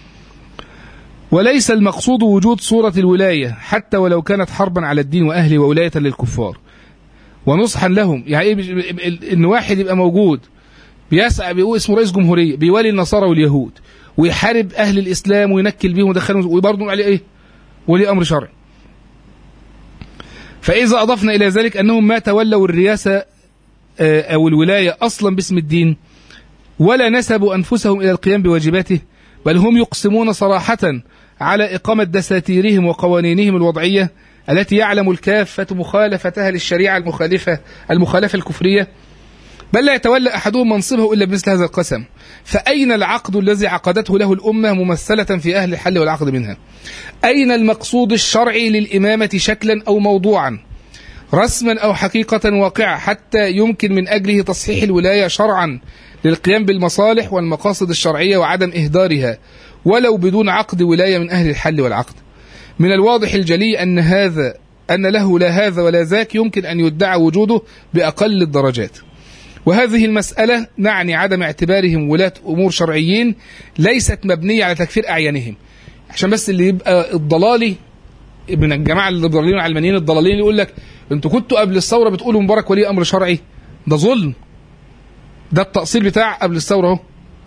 وليس المقصود وجود صورة الولاية حتى ولو كانت حربا على الدين وأهله وولاية للكفار ونصحا لهم يعني إيه إن واحد يبقى موجود بيسعى بيقول اسمه رئيس جمهورية بيوالي النصارى واليهود ويحارب أهل الإسلام وينكل بيهم ويدخلهم وبرضه عليه إيه ولي أمر شرعي فإذا أضفنا إلى ذلك أنهم ما تولوا الرياسة أو الولاية أصلا باسم الدين ولا نسبوا أنفسهم إلى القيام بواجباته بل هم يقسمون صراحة على إقامة دساتيرهم وقوانينهم الوضعية التي يعلم الكافة مخالفتها للشريعة المخالفة المخالفة الكفرية بل لا يتولى أحدهم منصبه إلا بمثل هذا القسم فأين العقد الذي عقدته له الأمة ممثلة في أهل الحل والعقد منها أين المقصود الشرعي للإمامة شكلا أو موضوعا رسما أو حقيقة واقعة حتى يمكن من أجله تصحيح الولاية شرعا للقيام بالمصالح والمقاصد الشرعية وعدم إهدارها ولو بدون عقد ولاية من أهل الحل والعقد من الواضح الجلي أن هذا أن له لا هذا ولا ذاك يمكن أن يدعى وجوده بأقل الدرجات وهذه المسألة نعني عدم اعتبارهم ولاة أمور شرعيين ليست مبنية على تكفير أعيانهم عشان بس اللي يبقى الضلالي من الجماعة الضلالين العلمانيين الضلالين يقول لك انتوا كنتوا قبل الثورة بتقولوا مبارك ولي أمر شرعي ده ظلم ده التأصيل بتاع قبل الثورة اهو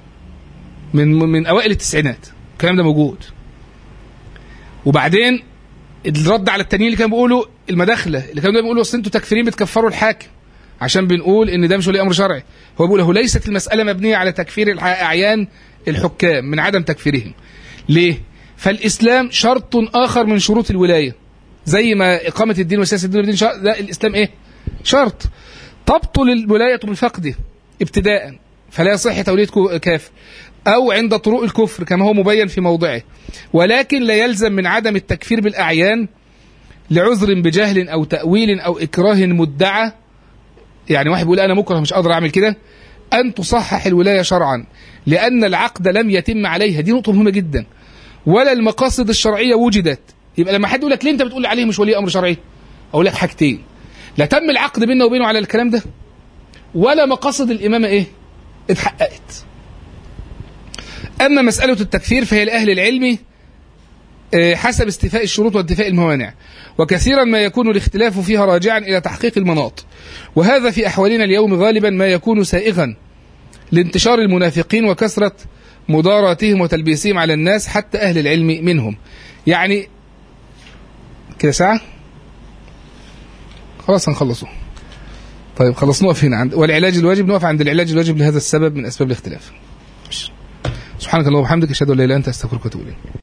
من من أوائل التسعينات الكلام ده موجود وبعدين الرد على التانيين اللي كانوا بيقولوا المداخله اللي كانوا بيقولوا اصل انتوا تكفيرين بتكفروا الحاكم عشان بنقول ان ده مش ولي امر شرعي هو بيقول هو ليست المساله مبنيه على تكفير اعيان الحكام من عدم تكفيرهم ليه فالاسلام شرط اخر من شروط الولايه زي ما اقامه الدين وسياسه الدين والدين شرط ده الاسلام ايه شرط تبطل الولايه بالفقد ابتداء فلا يصح توليه كافر أو عند طرق الكفر كما هو مبين في موضعه ولكن لا يلزم من عدم التكفير بالأعيان لعذر بجهل أو تأويل أو إكراه مدعى يعني واحد بيقول أنا مكره مش قادر أعمل كده أن تصحح الولاية شرعا لأن العقد لم يتم عليها دي نقطة مهمة جدا ولا المقاصد الشرعية وجدت يبقى لما حد يقول لك ليه أنت بتقول عليه مش ولي أمر شرعي أقول لك حاجتين لا تم العقد بيننا وبينه على الكلام ده ولا مقاصد الإمامة إيه اتحققت أما مسألة التكفير فهي لأهل العلم حسب استيفاء الشروط وانتفاء الموانع وكثيرا ما يكون الاختلاف فيها راجعا إلى تحقيق المناط وهذا في أحوالنا اليوم غالبا ما يكون سائغا لانتشار المنافقين وكثرة مداراتهم وتلبيسهم على الناس حتى أهل العلم منهم يعني كده ساعة خلاص هنخلصه طيب خلاص نقف هنا عند والعلاج الواجب نقف عند العلاج الواجب لهذا السبب من أسباب الاختلاف سبحانك اللهم وبحمدك اشهد ان لا اله الا انت استغفرك واتوب اليك